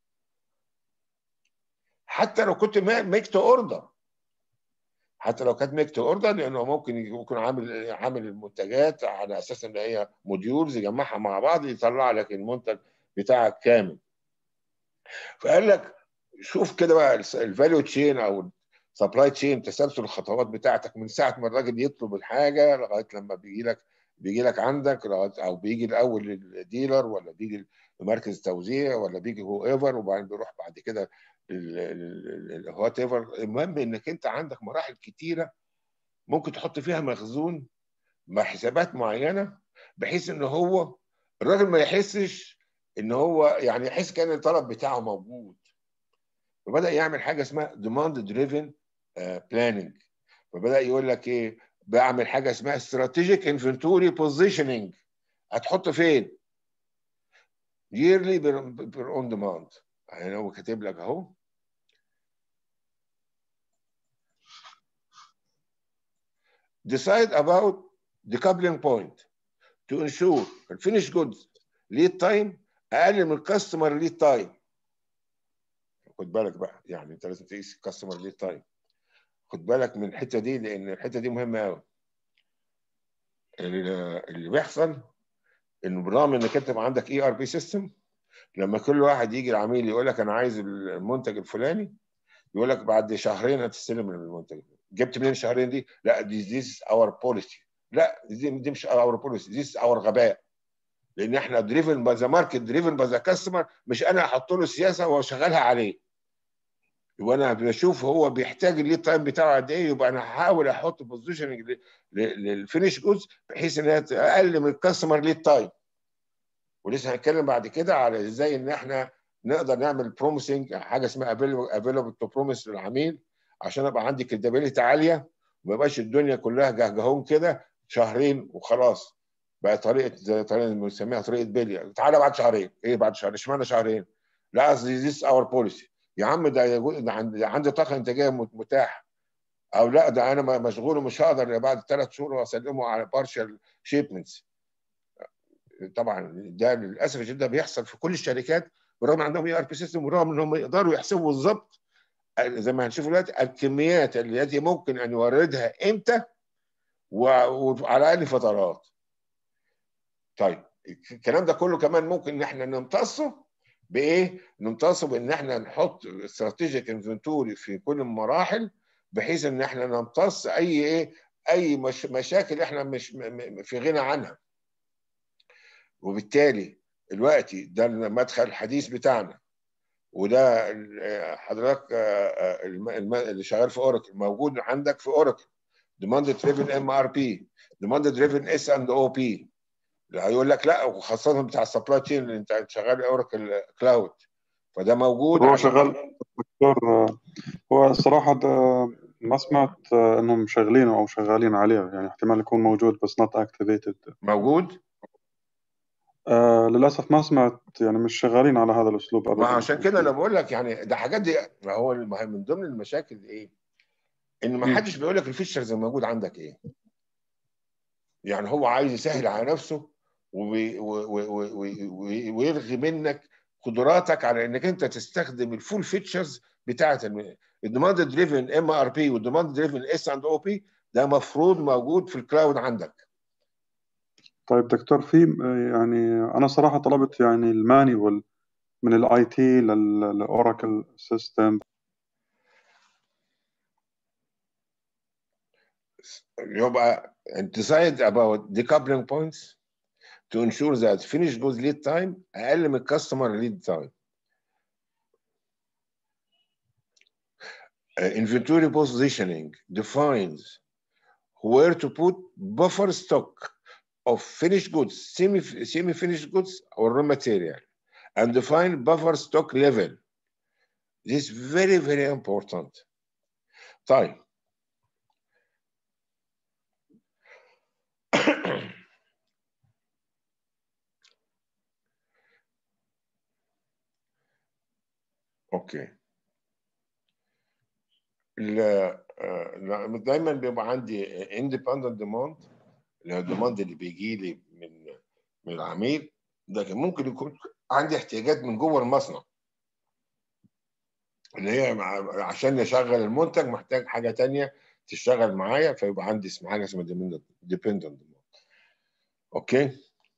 حتى لو كنت ميك تو اوردر حتى لو كانت ميك تو اوردر لانه ممكن يكون عامل عامل المنتجات على اساس ان هي موديولز يجمعها مع بعض يطلع لك المنتج بتاعك كامل فقال لك شوف كده بقى الفاليو تشين او سبلاي تشين تسلسل الخطوات بتاعتك من ساعه ما الراجل يطلب الحاجه لغايه لما بيجي لك بيجي لك عندك او بيجي الاول للديلر ولا بيجي لمركز توزيع ولا بيجي هو ايفر وبعدين بيروح بعد كده وات ايفر المهم انك انت عندك مراحل كتيره ممكن تحط فيها مخزون مع حسابات معينه بحيث ان هو الراجل ما يحسش ان هو يعني يحس كان الطلب بتاعه موجود فبدا يعمل حاجه اسمها ديماند دريفن بلاننج فبدا يقول لك ايه بعمل حاجه اسمها استراتيجيك انفنتوري بوزيشننج هتحط فين؟ yearly بير اون ديماند يعني هو كاتب لك اهو decide about the coupling point to ensure الفينش جودز ليد تايم اقل من الكاستمر ليد تايم خد بالك بقى يعني انت لازم تقيس الكاستمر ليد تايم خد بالك من الحته دي لان الحته دي مهمه قوي اللي بيحصل انه بالرغم انك انت عندك اي ار بي سيستم لما كل واحد يجي العميل يقول لك انا عايز المنتج الفلاني يقول لك بعد شهرين هتستلم المنتج جبت منين الشهرين دي؟ لا دي ذيس اور بوليسي لا دي, دي مش اور بوليسي ذيس اور غباء لان احنا دريفن باي ذا ماركت دريفن باي ذا كاستمر مش انا احط له السياسه واشغلها عليه يبقى انا بشوف هو بيحتاج الليد تايم بتاعه قد ايه يبقى انا هحاول احط بوزيشننج للفينش جودز بحيث ان هي اقل من الكاستمر ليد تايم ولسه هنتكلم بعد كده على ازاي ان احنا نقدر نعمل بروميسنج حاجه اسمها افيلبل تو بروميس للعميل عشان ابقى عندي كريديبيليتي عاليه وما يبقاش الدنيا كلها جهجهون كده شهرين وخلاص بقى طريقه زي طريقه بنسميها طريقه بيليا تعالى بعد شهرين ايه بعد شهرين اشمعنى شهرين؟ لا قصدي ذيس اور بوليسي يا عم ده, ده عندي, عندي طاقه انتاجيه متاحه او لا ده انا مشغول ومش هقدر بعد ثلاث شهور اسلمه على بارشال شيبمنتس طبعا ده للاسف الشديد ده بيحصل في كل الشركات بالرغم عندهم اي ار بي سيستم بالرغم ان هم يقدروا يحسبوا بالظبط زي ما هنشوف دلوقتي الكميات التي ممكن ان يوردها امتى وعلى اقل فترات. طيب الكلام ده كله كمان ممكن ان احنا نمتصه بايه؟ نمتصه بان احنا نحط استراتيجيك انفنتوري في كل المراحل بحيث ان احنا نمتص اي ايه؟ اي مش مشاكل احنا مش في غنى عنها. وبالتالي دلوقتي ده المدخل الحديث بتاعنا وده حضرتك اللي شغال في اوراكل موجود عندك في اوراكل ديماند دريفن ام ار بي ديماند دريفن اس اند او بي هيقول لك لا وخاصه بتاع السبلاي تشين اللي انت شغال اوراكل كلاود فده موجود هو شغال دكتور هو الصراحه ده ما سمعت آه، انهم شغالينه او شغالين عليه يعني احتمال يكون موجود بس not activated موجود آه للاسف ما سمعت يعني مش شغالين على هذا الاسلوب ابدا ما عشان كده انا بقول لك يعني ده حاجات دي ما هو الم- من ضمن المشاكل ايه؟ ان ما مم. حدش بيقول لك الفيتشرز الموجود عندك ايه. يعني هو عايز يسهل على نفسه وبي- و- و- و- و- و- ويلغي منك قدراتك على انك انت تستخدم الفول فيتشرز بتاعه الديماند دريفن ام ار بي والديماند دريفن اس اند او بي ده مفروض موجود في الكلاود عندك. طيب دكتور في يعني انا صراحه طلبت يعني المانيوال من الاي تي للاوراكل سيستم يبقى decide about decoupling points to ensure that finish goods lead time اقل من customer lead time. Uh, inventory positioning defines where to put buffer stock of finished goods, semi semi finished goods or raw material, and define buffer stock level. This is very very important. طيب اوكي ال- آه، دايما بيبقى عندي independent demand اللي هو الديماند اللي بيجي لي من من العميل لكن ممكن يكون عندي احتياجات من جوه المصنع اللي هي مع- عشان نشغل المنتج محتاج حاجه تانية تشتغل معايا فيبقى عندي اسم حاجه اسمها dependent demand اوكي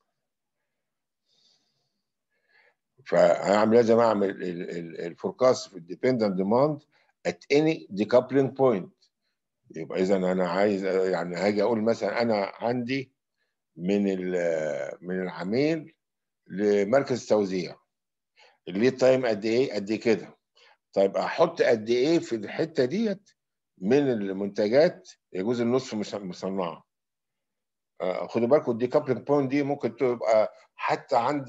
فهعمل لازم اعمل الفوركاست في الديبندنت ديماند at any decoupling point يبقى اذا انا عايز يعني هاجي اقول مثلا انا عندي من ال- من العميل لمركز توزيع الليد تايم قد ايه قد كده طيب احط قد ايه في الحته ديت من المنتجات يجوز النصف مش مصنعه آه، خدوا بالكم الدي كابلنج بوينت دي ممكن تبقى حتى عند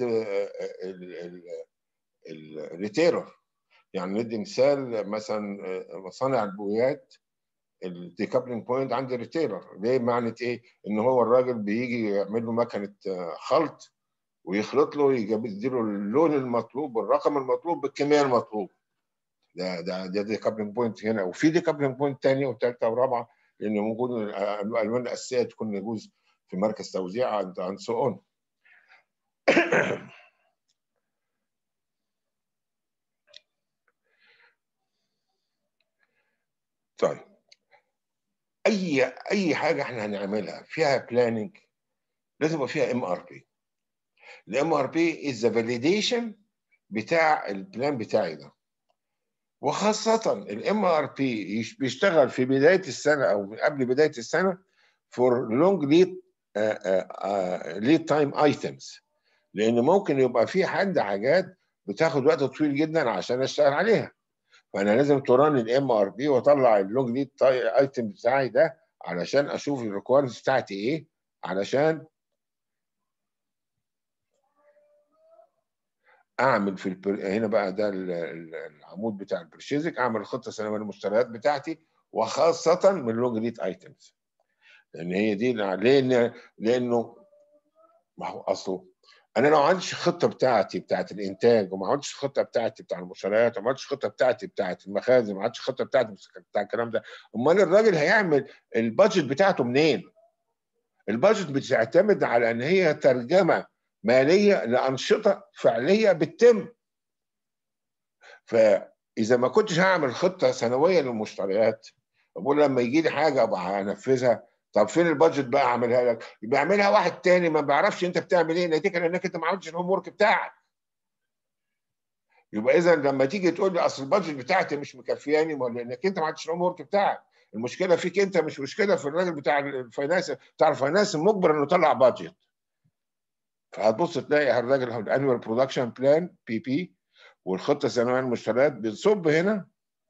الريتيلر يعني ندي مثال مثلا آه، مصانع البويات الديكابلنج بوينت عند الريتيلر ليه معنى ايه ان هو الراجل بيجي يعمل له مكنه آه، خلط ويخلط له يجيب يديله اللون المطلوب والرقم المطلوب بالكميه المطلوب ده ده ده ديكابلنج بوينت هنا وفي ديكابلنج بوينت ثانيه وثالثه ورابعه لان ممكن الالوان الاساسيه تكون يجوز في مركز توزيع عند سو اون طيب اي اي حاجه احنا هنعملها فيها بلاننج لازم يبقى فيها ام ار بي الام ار بي از ذا فاليديشن بتاع البلان بتاعي ده وخاصة الام ار بي بيشتغل في بداية السنة أو قبل بداية السنة فور لونج ليد ليد تايم ايتمز لأن ممكن يبقى في حد حاجات بتاخد وقت طويل جدا عشان أشتغل عليها فأنا لازم تران الام ار بي وأطلع اللونج ليد ايتم بتاعي ده علشان أشوف الريكويرمنتس بتاعتي إيه علشان اعمل في البر... هنا بقى ده ال- ال- العمود بتاع البرشيزك اعمل الخطه السنويه للمشتريات بتاعتي وخاصه من لونج ليد ايتمز لان هي دي لان لانه ما هو اصله انا لو ما عنديش الخطه بتاعتي بتاعت الانتاج وما عنديش الخطه بتاعتي بتاع المشتريات وما عنديش الخطه بتاعتي بتاعت المخازن وما عنديش الخطه بتاعتي بتاع الكلام ده امال الراجل هيعمل البادجت بتاعته منين؟ البادجت بتعتمد على ان هي ترجمه ماليه لانشطه فعليه بتتم فاذا ما كنتش هعمل خطه سنويه للمشتريات بقول لما يجي لي حاجه ابقى هنفذها طب فين البادجت بقى اعملها لك بيعملها واحد تاني ما بيعرفش انت بتعمل ايه نتيجه لانك انت ما عملتش الهوم ورك بتاعك يبقى اذا لما تيجي تقول لي اصل البادجت بتاعتي مش مكفياني ما لانك انت ما عملتش الهوم ورك بتاعك المشكله فيك انت مش مشكله في الراجل بتاع الفاينانس بتاع الفاينانس مجبر انه يطلع بادجت فهتبص تلاقي الراجل الانوال برودكشن بلان بي بي والخطه السنويه للمشتريات بتصب هنا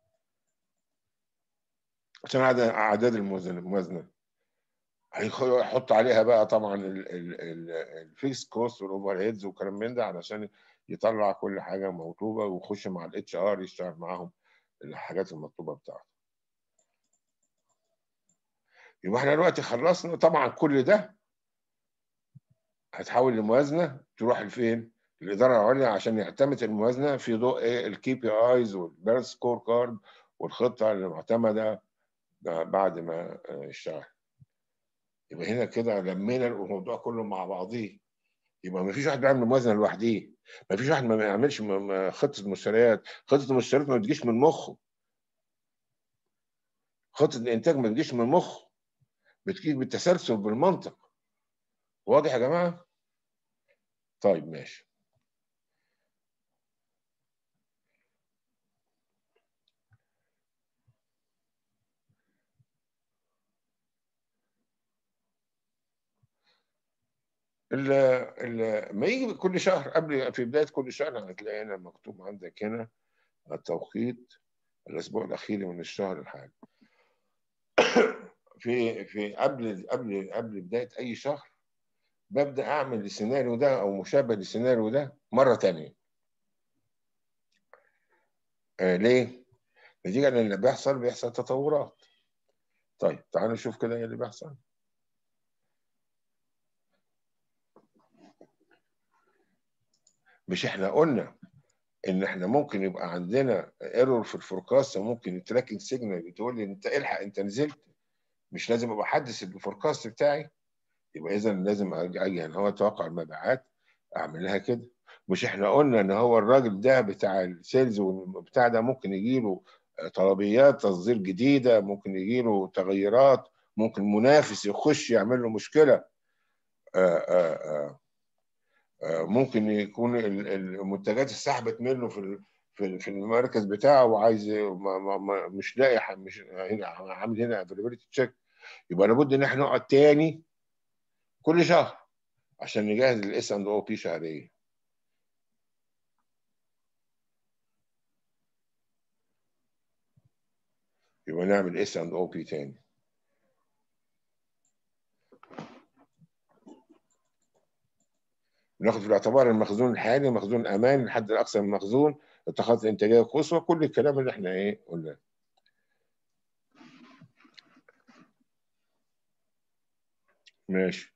عشان عدد اعداد الموازنه الموازنه هيحط عليها بقى طبعا الفيكس كوست والاوفر هيدز وكلام من ده علشان يطلع كل حاجه مطلوبه ويخش مع الاتش ار يشتغل معاهم الحاجات المطلوبه بتاعته يبقى احنا دلوقتي خلصنا طبعا كل ده هتحول لموازنه تروح لفين؟ الاداره العليا عشان يعتمد الموازنه في ضوء ايه الكي بي ايز والبيرث سكور كارد والخطه المعتمده بعد ما اشتغل يبقى هنا كده لمينا الموضوع كله مع بعضيه يبقى ما فيش واحد بيعمل موازنه لوحده ما فيش واحد ما بيعملش خطه مشتريات خطه المشتريات ما بتجيش من مخه خطه الانتاج ما بتجيش من مخه بتجي بالتسلسل بالمنطق واضح يا جماعه طيب ماشي ما يجي كل شهر قبل في بدايه كل شهر هتلاقي هنا مكتوب عندك هنا التوقيت الاسبوع الاخير من الشهر الحالي في في قبل قبل قبل بدايه اي شهر ببدا اعمل السيناريو ده او مشابه للسيناريو ده مره ثانيه آه ليه؟ نتيجه ان اللي بيحصل بيحصل تطورات طيب تعالوا نشوف كده ايه اللي بيحصل مش احنا قلنا ان احنا ممكن يبقى عندنا ايرور في الفوركاست ممكن التراكنج سيجنال بتقول لي انت الحق انت نزلت مش لازم ابقى احدث الفوركاست بتاعي يبقى اذا لازم اجي يعني هو توقع المبيعات اعمل لها كده مش احنا قلنا ان هو الراجل ده بتاع السيلز والبتاع ده ممكن يجي له طلبيات تصدير جديده ممكن يجي له تغيرات ممكن منافس يخش يعمل له مشكله آآ آآ ممكن يكون المنتجات اتسحبت منه في في المركز بتاعه وعايز مش لاقي مش هنا عامل هنا افيلابيلتي تشيك يبقى لابد ان احنا نقعد تاني كل شهر عشان نجهز الاس اند او بي شهريه يبقى نعمل اس اند او بي تاني ناخد في الاعتبار المخزون الحالي مخزون الامان الحد الاقصى من المخزون اتخاذ الانتاجيه القصوى كل الكلام اللي احنا ايه قلناه ماشي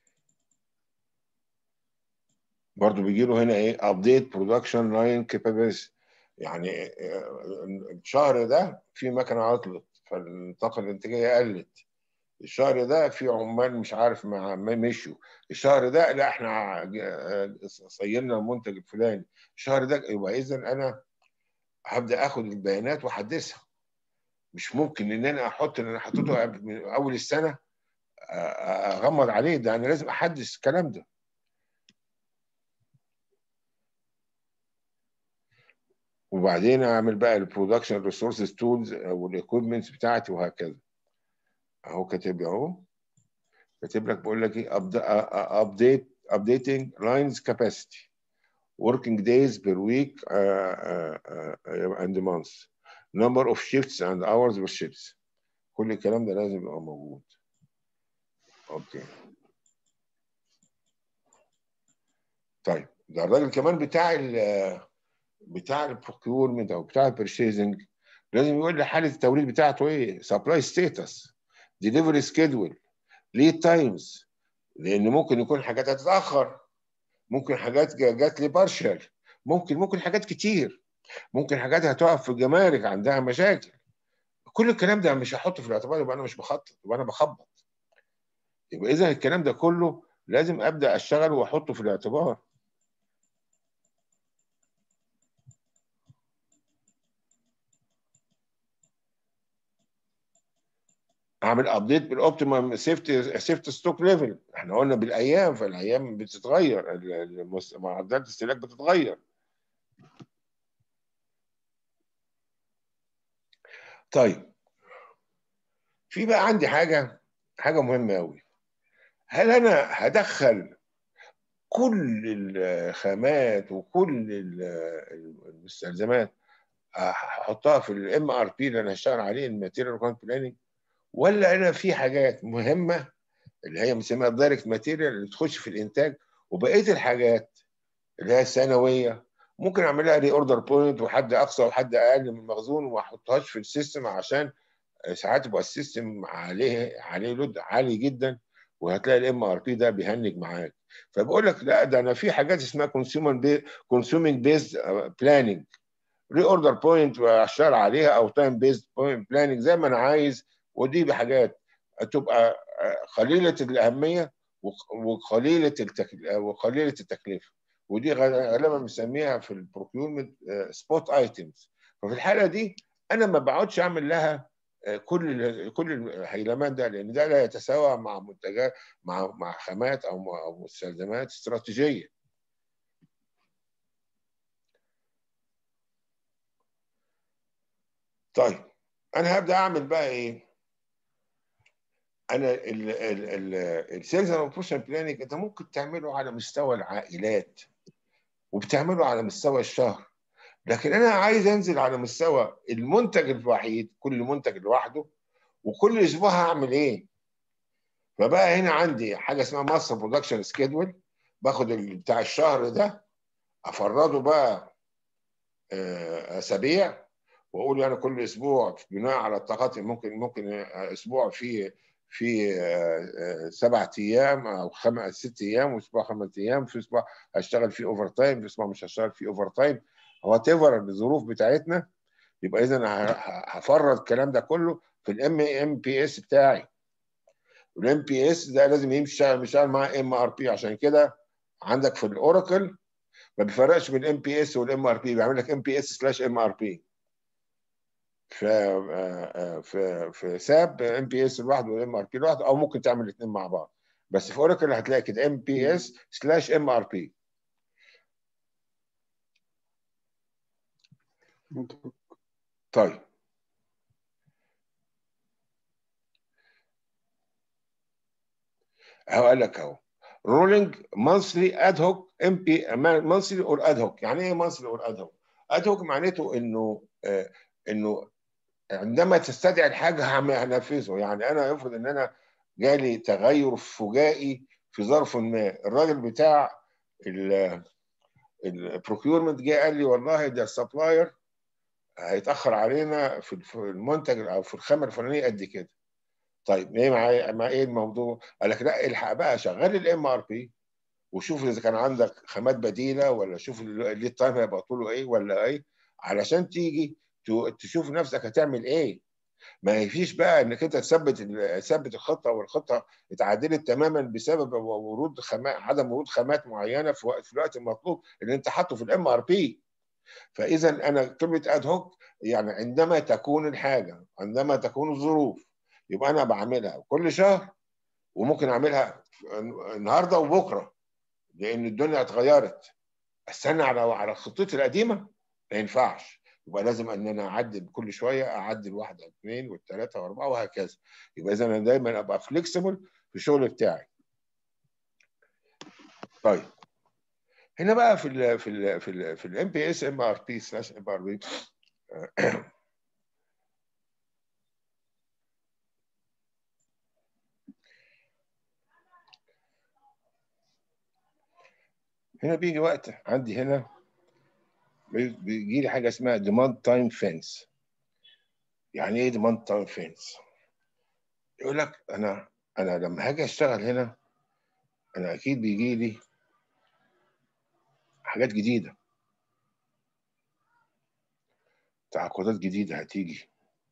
برضو بيجي له هنا ايه ابديت برودكشن لاين كابابيلتي يعني الشهر ده في مكنه عطلت فالطاقه الانتاجيه قلت الشهر ده في عمال مش عارف ما مشوا الشهر ده لا احنا صيلنا المنتج الفلاني الشهر ده يبقى اذا انا هبدا اخد البيانات واحدثها مش ممكن ان انا احط اللي انا حطيته من اول السنه اغمض عليه ده انا لازم احدث الكلام ده وبعدين اعمل بقى البرودكشن ريسورسز تولز والاكويبمنتس بتاعتي وهكذا اهو كاتب لي اهو كاتب لك بقول لك ايه ابديت updating lines capacity working days per week uh, uh, uh, and months number of shifts and hours per shifts كل الكلام ده لازم يبقى موجود اوكي طيب ده الراجل كمان بتاع ال بتاع البروكيورمنت او بتاع البرشيزنج لازم يقول لي حاله التوريد بتاعته ايه سبلاي ستاتس ديليفري سكيدول ليد تايمز لان ممكن يكون حاجات هتتاخر ممكن حاجات جات لي بارشل ممكن ممكن حاجات كتير ممكن حاجات هتقف في الجمارك عندها مشاكل كل الكلام ده مش هحطه في الاعتبار يبقى انا مش بخطط يبقى انا بخبط يبقى اذا الكلام ده كله لازم ابدا اشتغل واحطه في الاعتبار اعمل ابديت بالاوبتيمم سيفتي سيفتي ستوك ليفل احنا قلنا بالايام فالايام بتتغير معدلات الاستهلاك بتتغير طيب في بقى عندي حاجه حاجه مهمه قوي هل انا هدخل كل الخامات وكل المستلزمات هحطها في الام ار بي اللي انا هشتغل عليه الماتيريال كونت بلاننج ولا انا في حاجات مهمه اللي هي بنسميها دايركت ماتيريال اللي تخش في الانتاج وبقيه الحاجات اللي هي الثانويه ممكن اعمل لها ري اوردر بوينت وحد اقصى وحد اقل من المخزون وما احطهاش في السيستم عشان ساعات يبقى السيستم عليه عليه لود عالي جدا وهتلاقي الام ار بي ده بيهنج معاك فبقول لك لا ده انا في حاجات اسمها كونسيومر كونسيومينج بيز بلاننج ري اوردر بوينت اشتغل عليها او تايم بيز بوينت بلاننج زي ما انا عايز ودي بحاجات تبقى قليله الاهميه وقليله التكلفه وقليله التكلفه ودي غالبا بنسميها في البروكيورمنت سبوت ايتمز ففي الحاله دي انا ما بقعدش اعمل لها كل كل الهيلمان ده لان ده لا يتساوى مع منتجات مع مع خامات او او مستلزمات استراتيجيه طيب انا هبدا اعمل بقى ايه انا السيلز اند اوبريشن بلاننج انت ممكن تعمله على مستوى العائلات وبتعمله على مستوى الشهر لكن انا عايز انزل على مستوى المنتج الوحيد كل منتج لوحده وكل اسبوع هعمل ايه فبقى هنا عندي حاجه اسمها ماستر برودكشن سكيدول باخد بتاع الشهر ده افرده بقى اسابيع واقول انا كل اسبوع بناء على الطاقات ممكن ممكن اسبوع فيه في سبعة ايام او خمس ست ايام واسبوع خمس ايام في اسبوع هشتغل فيه اوفر تايم في اسبوع مش هشتغل فيه اوفر تايم وات ايفر الظروف بتاعتنا يبقى اذا هفرض الكلام ده كله في الام ام بي اس بتاعي والام بي اس ده لازم يمشي يشتغل مع ام ار بي عشان كده عندك في الاوراكل ما بيفرقش بين الام بي اس والام ار بي بيعمل لك ام بي اس سلاش ام ار بي في في في ساب ام بي اس لوحده والام ار بي لوحده او ممكن تعمل الاثنين مع بعض بس في اوراكل هتلاقي كده ام بي اس سلاش ام ار بي طيب اهو قال لك اهو رولينج مانثلي اد هوك ام بي مانثلي اور اد هوك يعني ايه مانثلي اور اد هوك اد هوك معناته انه آه انه عندما تستدعي الحاجه هنفذه يعني انا افرض ان انا جالي تغير فجائي في ظرف ما الراجل بتاع البروكيورمنت جه قال لي والله ده السبلاير هيتاخر علينا في المنتج او في الخامه الفلانيه قد كده طيب ايه مع مع ايه الموضوع؟ قال لك لا الحق بقى شغل الام ار بي وشوف اذا كان عندك خامات بديله ولا شوف الليد تايم هيبقى طوله ايه ولا ايه علشان تيجي تشوف نفسك هتعمل ايه ما فيش بقى انك انت تثبت تثبت الخطه والخطه اتعدلت تماما بسبب ورود خامات عدم ورود خامات معينه في وقت في الوقت المطلوب اللي انت حاطه في الام ار بي فاذا انا كلمه اد هوك يعني عندما تكون الحاجه عندما تكون الظروف يبقى انا بعملها كل شهر وممكن اعملها النهارده وبكره لان الدنيا اتغيرت استنى على على خطتي القديمه ما ينفعش يبقى لازم ان انا اعدل كل شويه اعدل واحده اثنين والثلاثه واربعه وهكذا يبقى اذا انا دايما ابقى فليكسبل في الشغل بتاعي طيب هنا بقى في ال في ال في ال في الام بي اس ام ار بي سلاش ام ار بي هنا بيجي وقت عندي هنا بيجي لي حاجه اسمها ديماند تايم فينس يعني ايه ديماند تايم فينس يقول لك انا انا لما هاجي اشتغل هنا انا اكيد بيجي لي حاجات جديده تعاقدات جديده هتيجي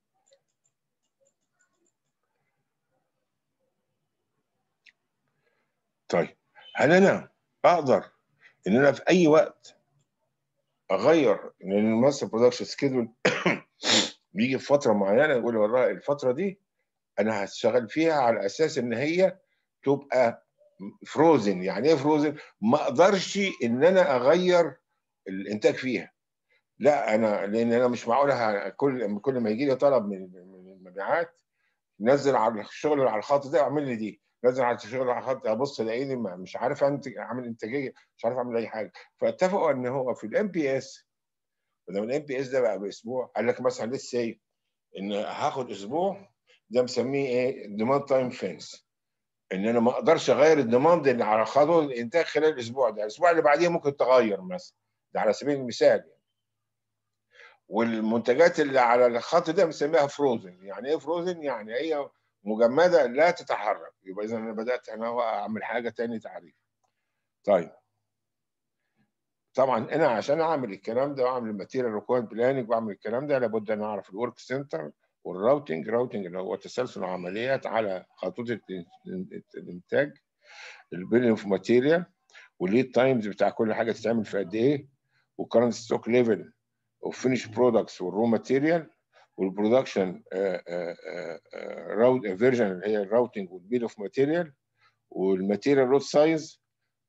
طيب هل انا اقدر ان انا في اي وقت اغير لان الماستر برودكشن سكيدول بيجي في فتره معينه يقول والله الفتره دي انا هشتغل فيها على اساس ان هي تبقى فروزن يعني ايه فروزن ما اقدرش ان انا اغير الانتاج فيها لا انا لان انا مش معقول كل كل ما يجي لي طلب من من المبيعات نزل على الشغل على الخط ده اعمل لي دي نزل على الشغل على الخط ابص الاقيني مش عارف انتج اعمل انتاجيه مش عارف اعمل اي حاجه فاتفقوا ان هو في الام بي اس ولما الام بي اس ده بقى باسبوع قال لك مثلا ليتس سي ان هاخد اسبوع ده مسميه ايه ديماند تايم فينس ان انا ما اقدرش اغير الديماند اللي على خطوه الانتاج خلال الاسبوع ده الاسبوع اللي بعديه ممكن تغير مثلا ده على سبيل المثال يعني والمنتجات اللي على الخط ده بنسميها فروزن يعني ايه فروزن يعني هي مجمده لا تتحرك يبقى اذا انا بدات انا اعمل حاجه تاني تعريف طيب طبعا انا عشان اعمل الكلام ده واعمل الماتيريال ريكويرد بلاننج واعمل الكلام ده لابد ان اعرف الورك سنتر والراوتنج راوتنج اللي هو تسلسل العمليات على خطوط الانتاج البيل اوف ماتيريال والليد تايمز بتاع كل حاجه تتعمل في قد ايه والكرنت ستوك ليفل وفينش برودكتس والرو ماتيريال والبرودكشن راوت فيرجن اللي هي الراوتنج والبيل اوف ماتيريال والماتيريال لود سايز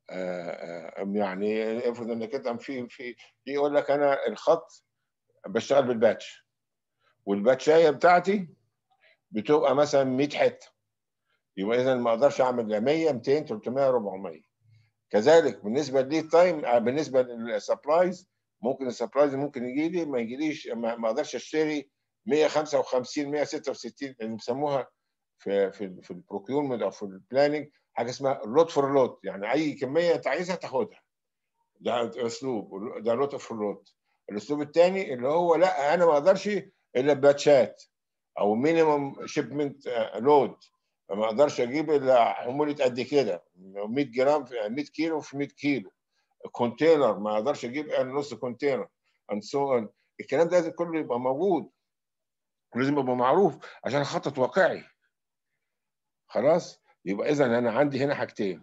يعني افرض انك انت في في يقول لك انا الخط بشتغل بالباتش والباتشايه بتاعتي بتبقى مثلا 100 حته يبقى اذا ما اقدرش اعمل لا 100 200 300 400 كذلك بالنسبه للليد تايم بالنسبه للسبلايز ممكن السبلايز ممكن يجي لي ما يجيليش ما اقدرش اشتري 155 166 اللي بيسموها في في في البروكيورمنت او في البلاننج حاجه اسمها لوت فور لوت يعني اي كميه انت عايزها تاخدها ده اسلوب ده لوت فور لوت الاسلوب الثاني اللي هو لا انا ما اقدرش الا باتشات او مينيمم شيبمنت لود ما اقدرش اجيب الا حموله قد كده 100 جرام في 100 كيلو في 100 كيلو كونتينر ما اقدرش اجيب الا نص كونتينر اند سو الكلام ده لازم كله يبقى موجود ولازم يبقى معروف عشان اخطط واقعي خلاص يبقى اذا انا عندي هنا حاجتين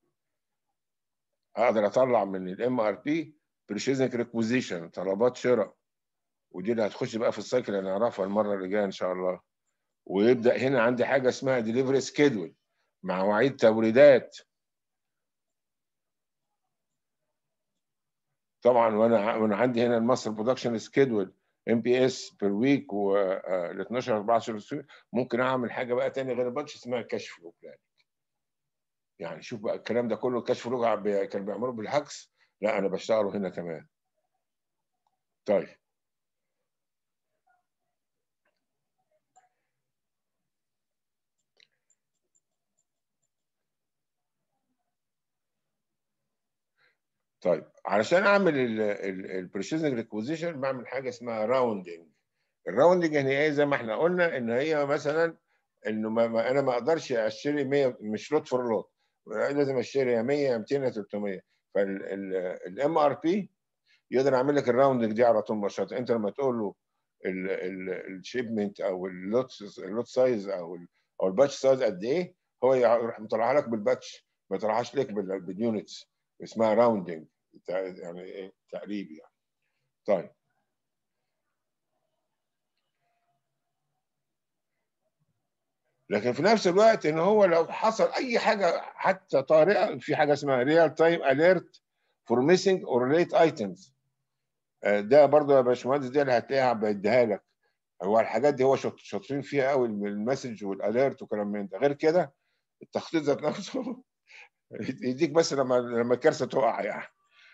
اقدر اطلع من الام ار بي بريشيزنج ريكوزيشن طلبات شراء ودي اللي هتخش بقى في السايكل اللي نعرفها المره اللي جايه ان شاء الله ويبدا هنا عندي حاجه اسمها ديليفري سكيدول مع مواعيد توريدات طبعا وانا وانا عندي هنا المصر برودكشن سكيدول ام بي اس بير ويك وال 12 14 ممكن اعمل حاجه بقى تاني غير البادج اسمها كاش فلو بلان يعني شوف بقى الكلام ده كله كاش فلو كانوا بيعملوا بالهكس لا انا بشتغله هنا كمان طيب طيب علشان اعمل البريشيزنج ريكوزيشن بعمل حاجه اسمها راوندنج الراوندنج يعني ايه زي ما احنا قلنا ان هي مثلا انه ما ما انا ما اقدرش اشتري 100 مش لوت فور لوت لازم اشتري يا 100 يا 200 يا 300 فالام ار بي يقدر يعمل لك الراوندنج دي على طول مباشره انت لما تقول له الشيبمنت او اللوت اللوت سايز او ال او الباتش سايز قد ايه هو يروح مطلعها لك بالباتش ما يطلعهاش لك باليونتس اسمها راوندنج يعني ايه تقريب يعني طيب لكن في نفس الوقت ان هو لو حصل اي حاجه حتى طارئه في حاجه اسمها ريال تايم اليرت فور ميسنج اور ليت ايتمز ده برضه يا باشمهندس دي اللي هتلاقيها بديها لك هو الحاجات دي هو شاطرين فيها قوي المسج والاليرت وكلام من ده غير كده التخطيط ذات نفسه يديك بس لما لما الكارثه تقع يعني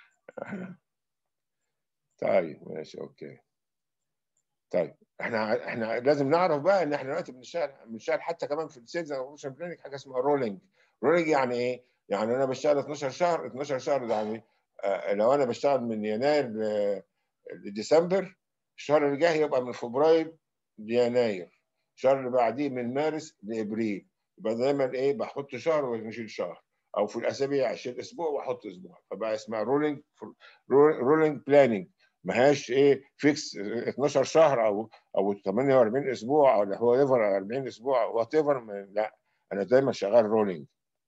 طيب ماشي اوكي طيب احنا احنا لازم نعرف بقى ان احنا دلوقتي بنشتغل بنشتغل حتى كمان في السيلز اوبريشن بلاننج حاجه اسمها رولينج رولينج يعني ايه؟ يعني انا بشتغل 12 شهر 12 شهر يعني آه لو انا بشتغل من يناير لديسمبر الشهر اللي جاي يبقى من فبراير ليناير الشهر اللي بعديه من مارس لابريل يبقى دايما ايه بحط شهر ونشيل شهر او في الاسابيع اشيل اسبوع واحط اسبوع فبقى اسمها رولينج رولينج بلاننج ما هياش ايه فيكس 12 شهر او او 48 اسبوع او هو ايفر 40 اسبوع وات ايفر لا انا دايما شغال رولينج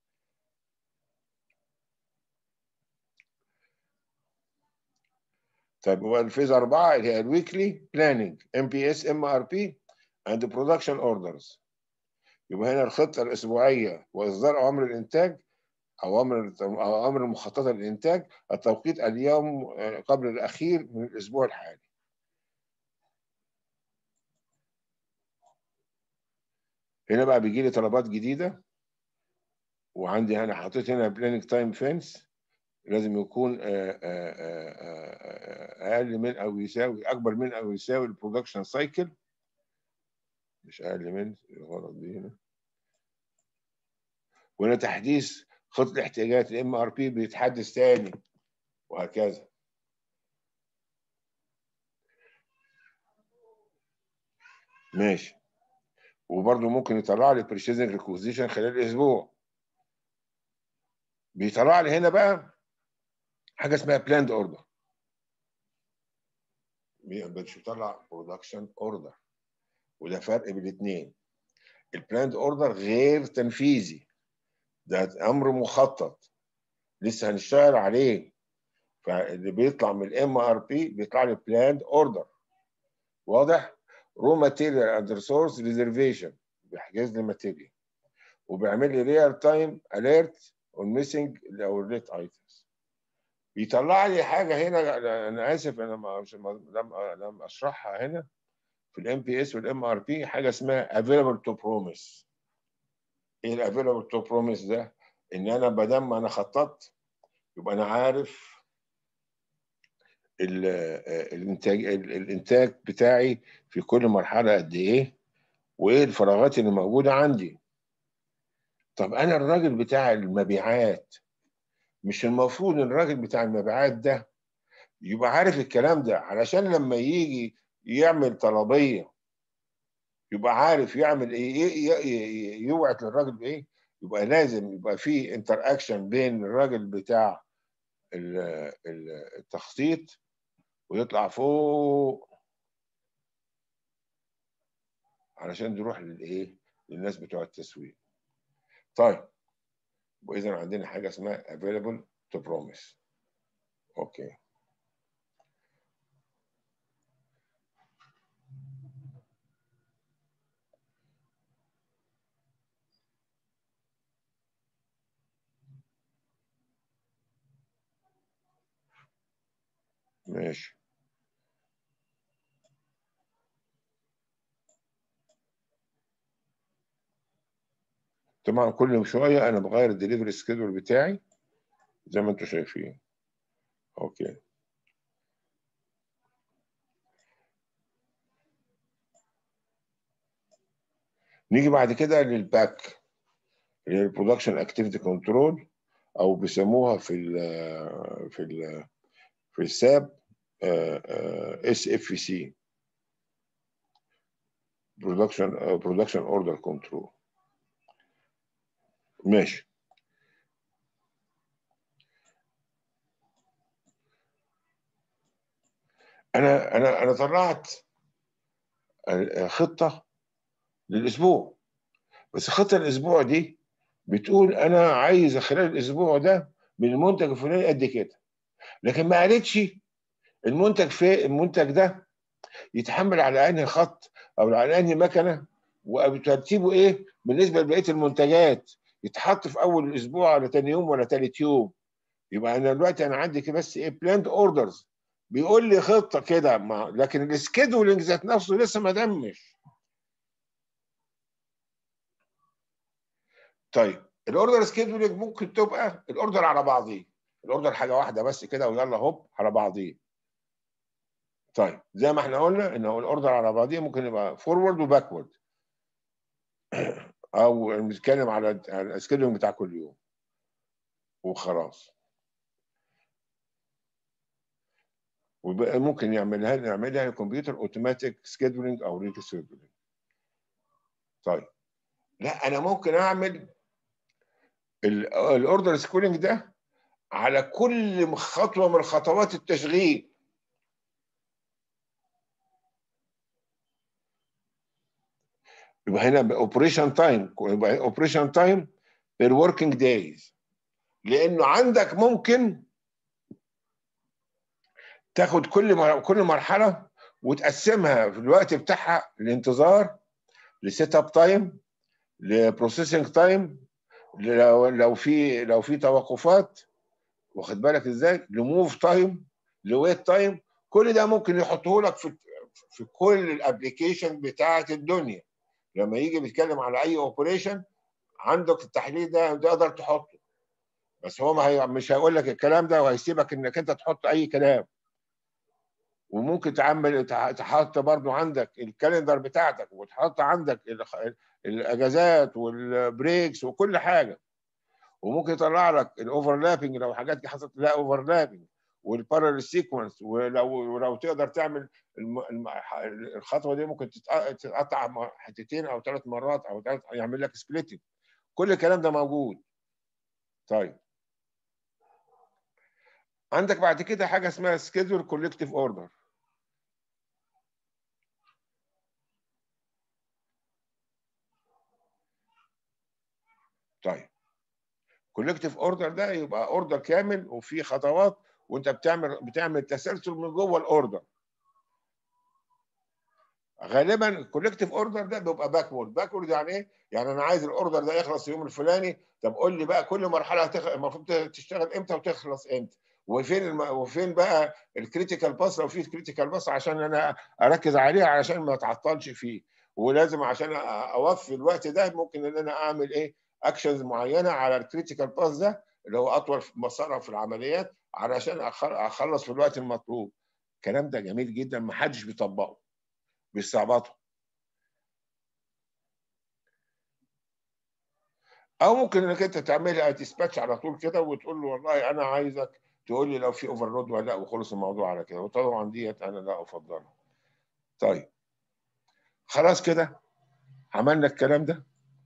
طيب هو الفيز أربعة اللي هي الويكلي بلاننج ام بي اس ام ار بي اند برودكشن اوردرز يبقى هنا الخطة الأسبوعية وإصدار أوامر الإنتاج أوامر أوامر مخططة للإنتاج التوقيت اليوم قبل الأخير من الأسبوع الحالي. هنا بقى بيجي لي طلبات جديدة وعندي أنا حطيت هنا بلاننج تايم فينس لازم يكون أقل من أو يساوي أكبر من أو يساوي البرودكشن سايكل مش أقل من الغلط دي هنا وهنا تحديث خطة الاحتياجات الام ار بي بيتحدث تاني وهكذا ماشي وبرضه ممكن يطلع لي بريسيزنج ريكوزيشن خلال اسبوع بيطلع لي هنا بقى حاجه اسمها بلاند اوردر مش بيطلع برودكشن اوردر وده فرق بين الاثنين البلاند اوردر غير تنفيذي ده امر مخطط لسه هنشتغل عليه فاللي بيطلع من الام ار بي بيطلع لي بلاند اوردر واضح رو ماتيريال اند ريسورس ريزرفيشن بيحجز لي ماتيريال وبيعمل لي ريال تايم اليرت اون ميسنج او الريت ايتمز بيطلع لي حاجه هنا انا اسف انا ما مش لم لم اشرحها هنا في الام بي اس والام ار بي حاجه اسمها افيلابل تو بروميس ايه الافيلابل تو بروميس ده ان انا ما دام انا خططت يبقى انا عارف الانتاج الانتاج بتاعي في كل مرحله قد ايه وايه الفراغات اللي موجوده عندي طب انا الراجل بتاع المبيعات مش المفروض ان الراجل بتاع المبيعات ده يبقى عارف الكلام ده علشان لما يجي يعمل طلبيه يبقى عارف يعمل ايه يوعد للراجل بايه يبقى لازم يبقى في انتر اكشن بين الراجل بتاع التخطيط ويطلع فوق علشان نروح للايه للناس بتوع التسويق طيب واذا عندنا حاجه اسمها available to promise اوكي ماشي طبعا كل شويه انا بغير الدليفري سكيدول بتاعي زي ما انتم شايفين اوكي نيجي بعد كده للباك اللي هي البرودكشن اكتيفيتي كنترول او بيسموها في ال في ال في الساب اس اف سي برودكشن برودكشن اوردر كنترول ماشي انا انا انا طلعت خطه للاسبوع بس خطه الاسبوع دي بتقول انا عايز خلال الاسبوع ده من المنتج الفلاني قد كده لكن ما قالتش المنتج في المنتج ده يتحمل على انهي خط او على انهي مكنه وترتيبه ايه بالنسبه لبقيه المنتجات يتحط في اول الاسبوع ولا تاني يوم ولا تالت يوم يبقى انا دلوقتي انا عندي كده بس ايه بلاند اوردرز بيقول لي خطه كده لكن السكيدولينج ذات نفسه لسه ما دمش طيب الاوردر سكيدولينج ممكن تبقى الاوردر على بعضيه الاوردر حاجه واحده بس كده ويلا هوب على بعضيه طيب زي ما احنا قلنا ان هو الاوردر على بعضيه ممكن يبقى فورورد وباكورد او بنتكلم على السكيدولينج بتاع كل يوم وخلاص وممكن يعملها نعملها الكمبيوتر اوتوماتيك سكيدولينج او ريت سكيدولينج طيب لا انا ممكن اعمل الاوردر سكيدولينج ده على كل خطوه من خطوات التشغيل يبقى هنا اوبريشن تايم يبقى اوبريشن تايم بير وركينج دايز لانه عندك ممكن تاخد كل كل مرحله وتقسمها في الوقت بتاعها الانتظار لسيت اب تايم لبروسيسنج تايم لو لو في لو في توقفات واخد بالك ازاي لموف تايم لويت تايم كل ده ممكن يحطه لك في في كل الابلكيشن بتاعه الدنيا لما يجي بيتكلم على اي اوبريشن عندك التحليل ده تقدر تحطه بس هو ما هي مش هيقول لك الكلام ده وهيسيبك انك انت تحط اي كلام وممكن تعمل تحط برضو عندك الكالندر بتاعتك وتحط عندك الاجازات والبريكس وكل حاجه وممكن يطلع لك الاوفرلابنج لو حاجات حصلت لا اوفرلابنج والبارل سيكونس ولو ولو تقدر تعمل الم... الم... الخطوه دي ممكن تتقطع حتتين او ثلاث مرات او ثلاث يعمل لك سبليتنج كل الكلام ده موجود طيب عندك بعد كده حاجه اسمها سكيدول كولكتيف اوردر طيب كولكتيف اوردر ده يبقى اوردر كامل وفي خطوات وانت بتعمل بتعمل تسلسل من جوه الاوردر غالبا الكولكتيف اوردر ده بيبقى باكورد باكورد يعني ايه يعني انا عايز الاوردر ده يخلص اليوم الفلاني طب قول لي بقى كل مرحله هتخ... المفروض تشتغل امتى وتخلص امتى وفين الم... وفين بقى الكريتيكال باس لو في كريتيكال باس عشان انا اركز عليه علشان ما اتعطلش فيه ولازم عشان اوفي الوقت ده ممكن ان انا اعمل ايه اكشنز معينه على الكريتيكال باس ده اللي هو اطول مسار في العمليات علشان اخلص في الوقت المطلوب الكلام ده جميل جدا ما حدش بيطبقه بيستعبطه او ممكن انك انت تعملها ديسباتش على طول كده وتقول له والله انا عايزك تقول لي لو في اوفرلود ولا لا وخلص الموضوع على كده وطبعا ديت انا لا افضلها طيب خلاص كده عملنا الكلام ده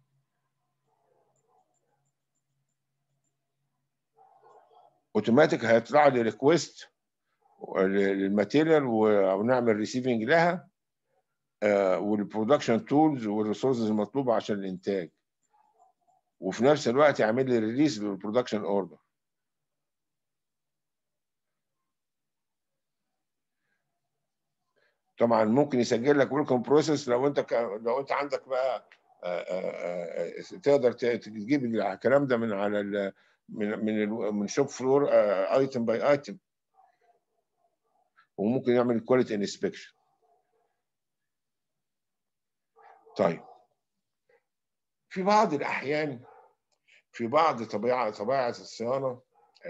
اوتوماتيك هيطلع لي ريكويست للماتيريال ونعمل ريسيفنج لها والبرودكشن تولز والريسورسز المطلوبه عشان الانتاج وفي نفس الوقت يعمل لي ريليس للبرودكشن اوردر طبعا ممكن يسجل لك ويلكم بروسيس لو انت ك... لو انت عندك بقى آآ آآ تقدر تجيب الكلام ده من على ال... من من من شوب فلور ايتم باي ايتم وممكن يعمل كواليتي انسبكشن طيب في بعض الاحيان في بعض طبيعه طبيعه الصيانه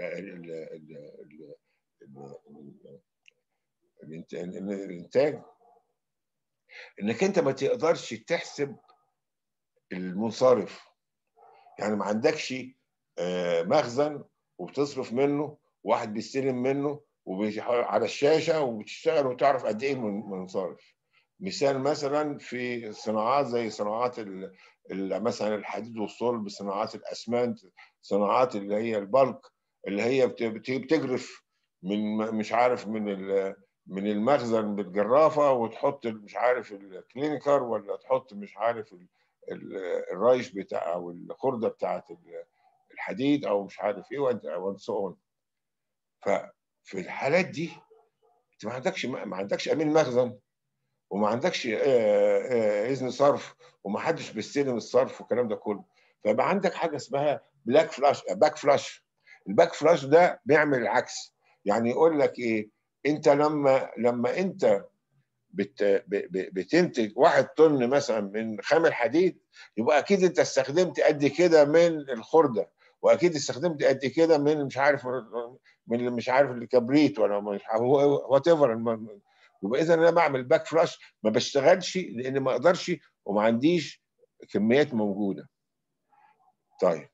الانتاج انك انت ما تقدرش تحسب المنصرف يعني ما عندكش مخزن وبتصرف منه واحد بيستلم منه على الشاشه وبتشتغل وتعرف قد ايه منصرف مثال مثلا في صناعات زي صناعات مثلا الحديد والصلب صناعات الاسمنت صناعات اللي هي البلك اللي هي بتجرف من مش عارف من من المخزن بالجرافه وتحط مش عارف الكلينيكر ولا تحط مش عارف الرايش بتاع او الخرده بتاعت الحديد او مش عارف ايه وانت سو ففي الحالات دي انت ما عندكش ما عندكش امين مخزن وما عندكش اذن صرف وما حدش بيستلم الصرف والكلام ده كله فيبقى عندك حاجه اسمها بلاك فلاش باك فلاش الباك فلاش ده بيعمل العكس يعني يقول لك ايه انت لما لما انت بت بتنتج واحد طن مثلا من خام الحديد يبقى اكيد انت استخدمت قد كده من الخرده واكيد استخدمت قد كده من مش عارف من مش عارف الكبريت ولا مش وات ايفر يبقى اذا انا بعمل باك فلاش ما بشتغلش لان ما اقدرش وما عنديش كميات موجوده طيب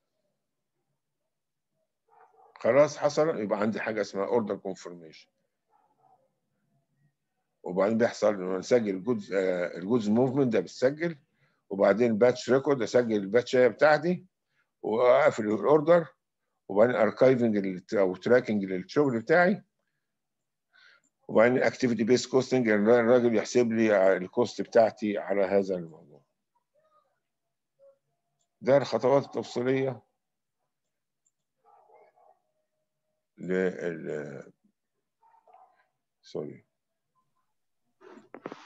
خلاص حصل يبقى عندي حاجه اسمها اوردر كونفرميشن وبعدين بيحصل نسجل الجودز الجودز موفمنت ده بتسجل وبعدين باتش ريكورد اسجل الباتشيه بتاعتي واقفل الاوردر وبعدين اركايفنج او تراكنج للشغل بتاعي وبعدين اكتيفيتي بيس كوستنج الراجل يحسب لي الكوست بتاعتي على هذا الموضوع ده الخطوات التفصيليه لل سوري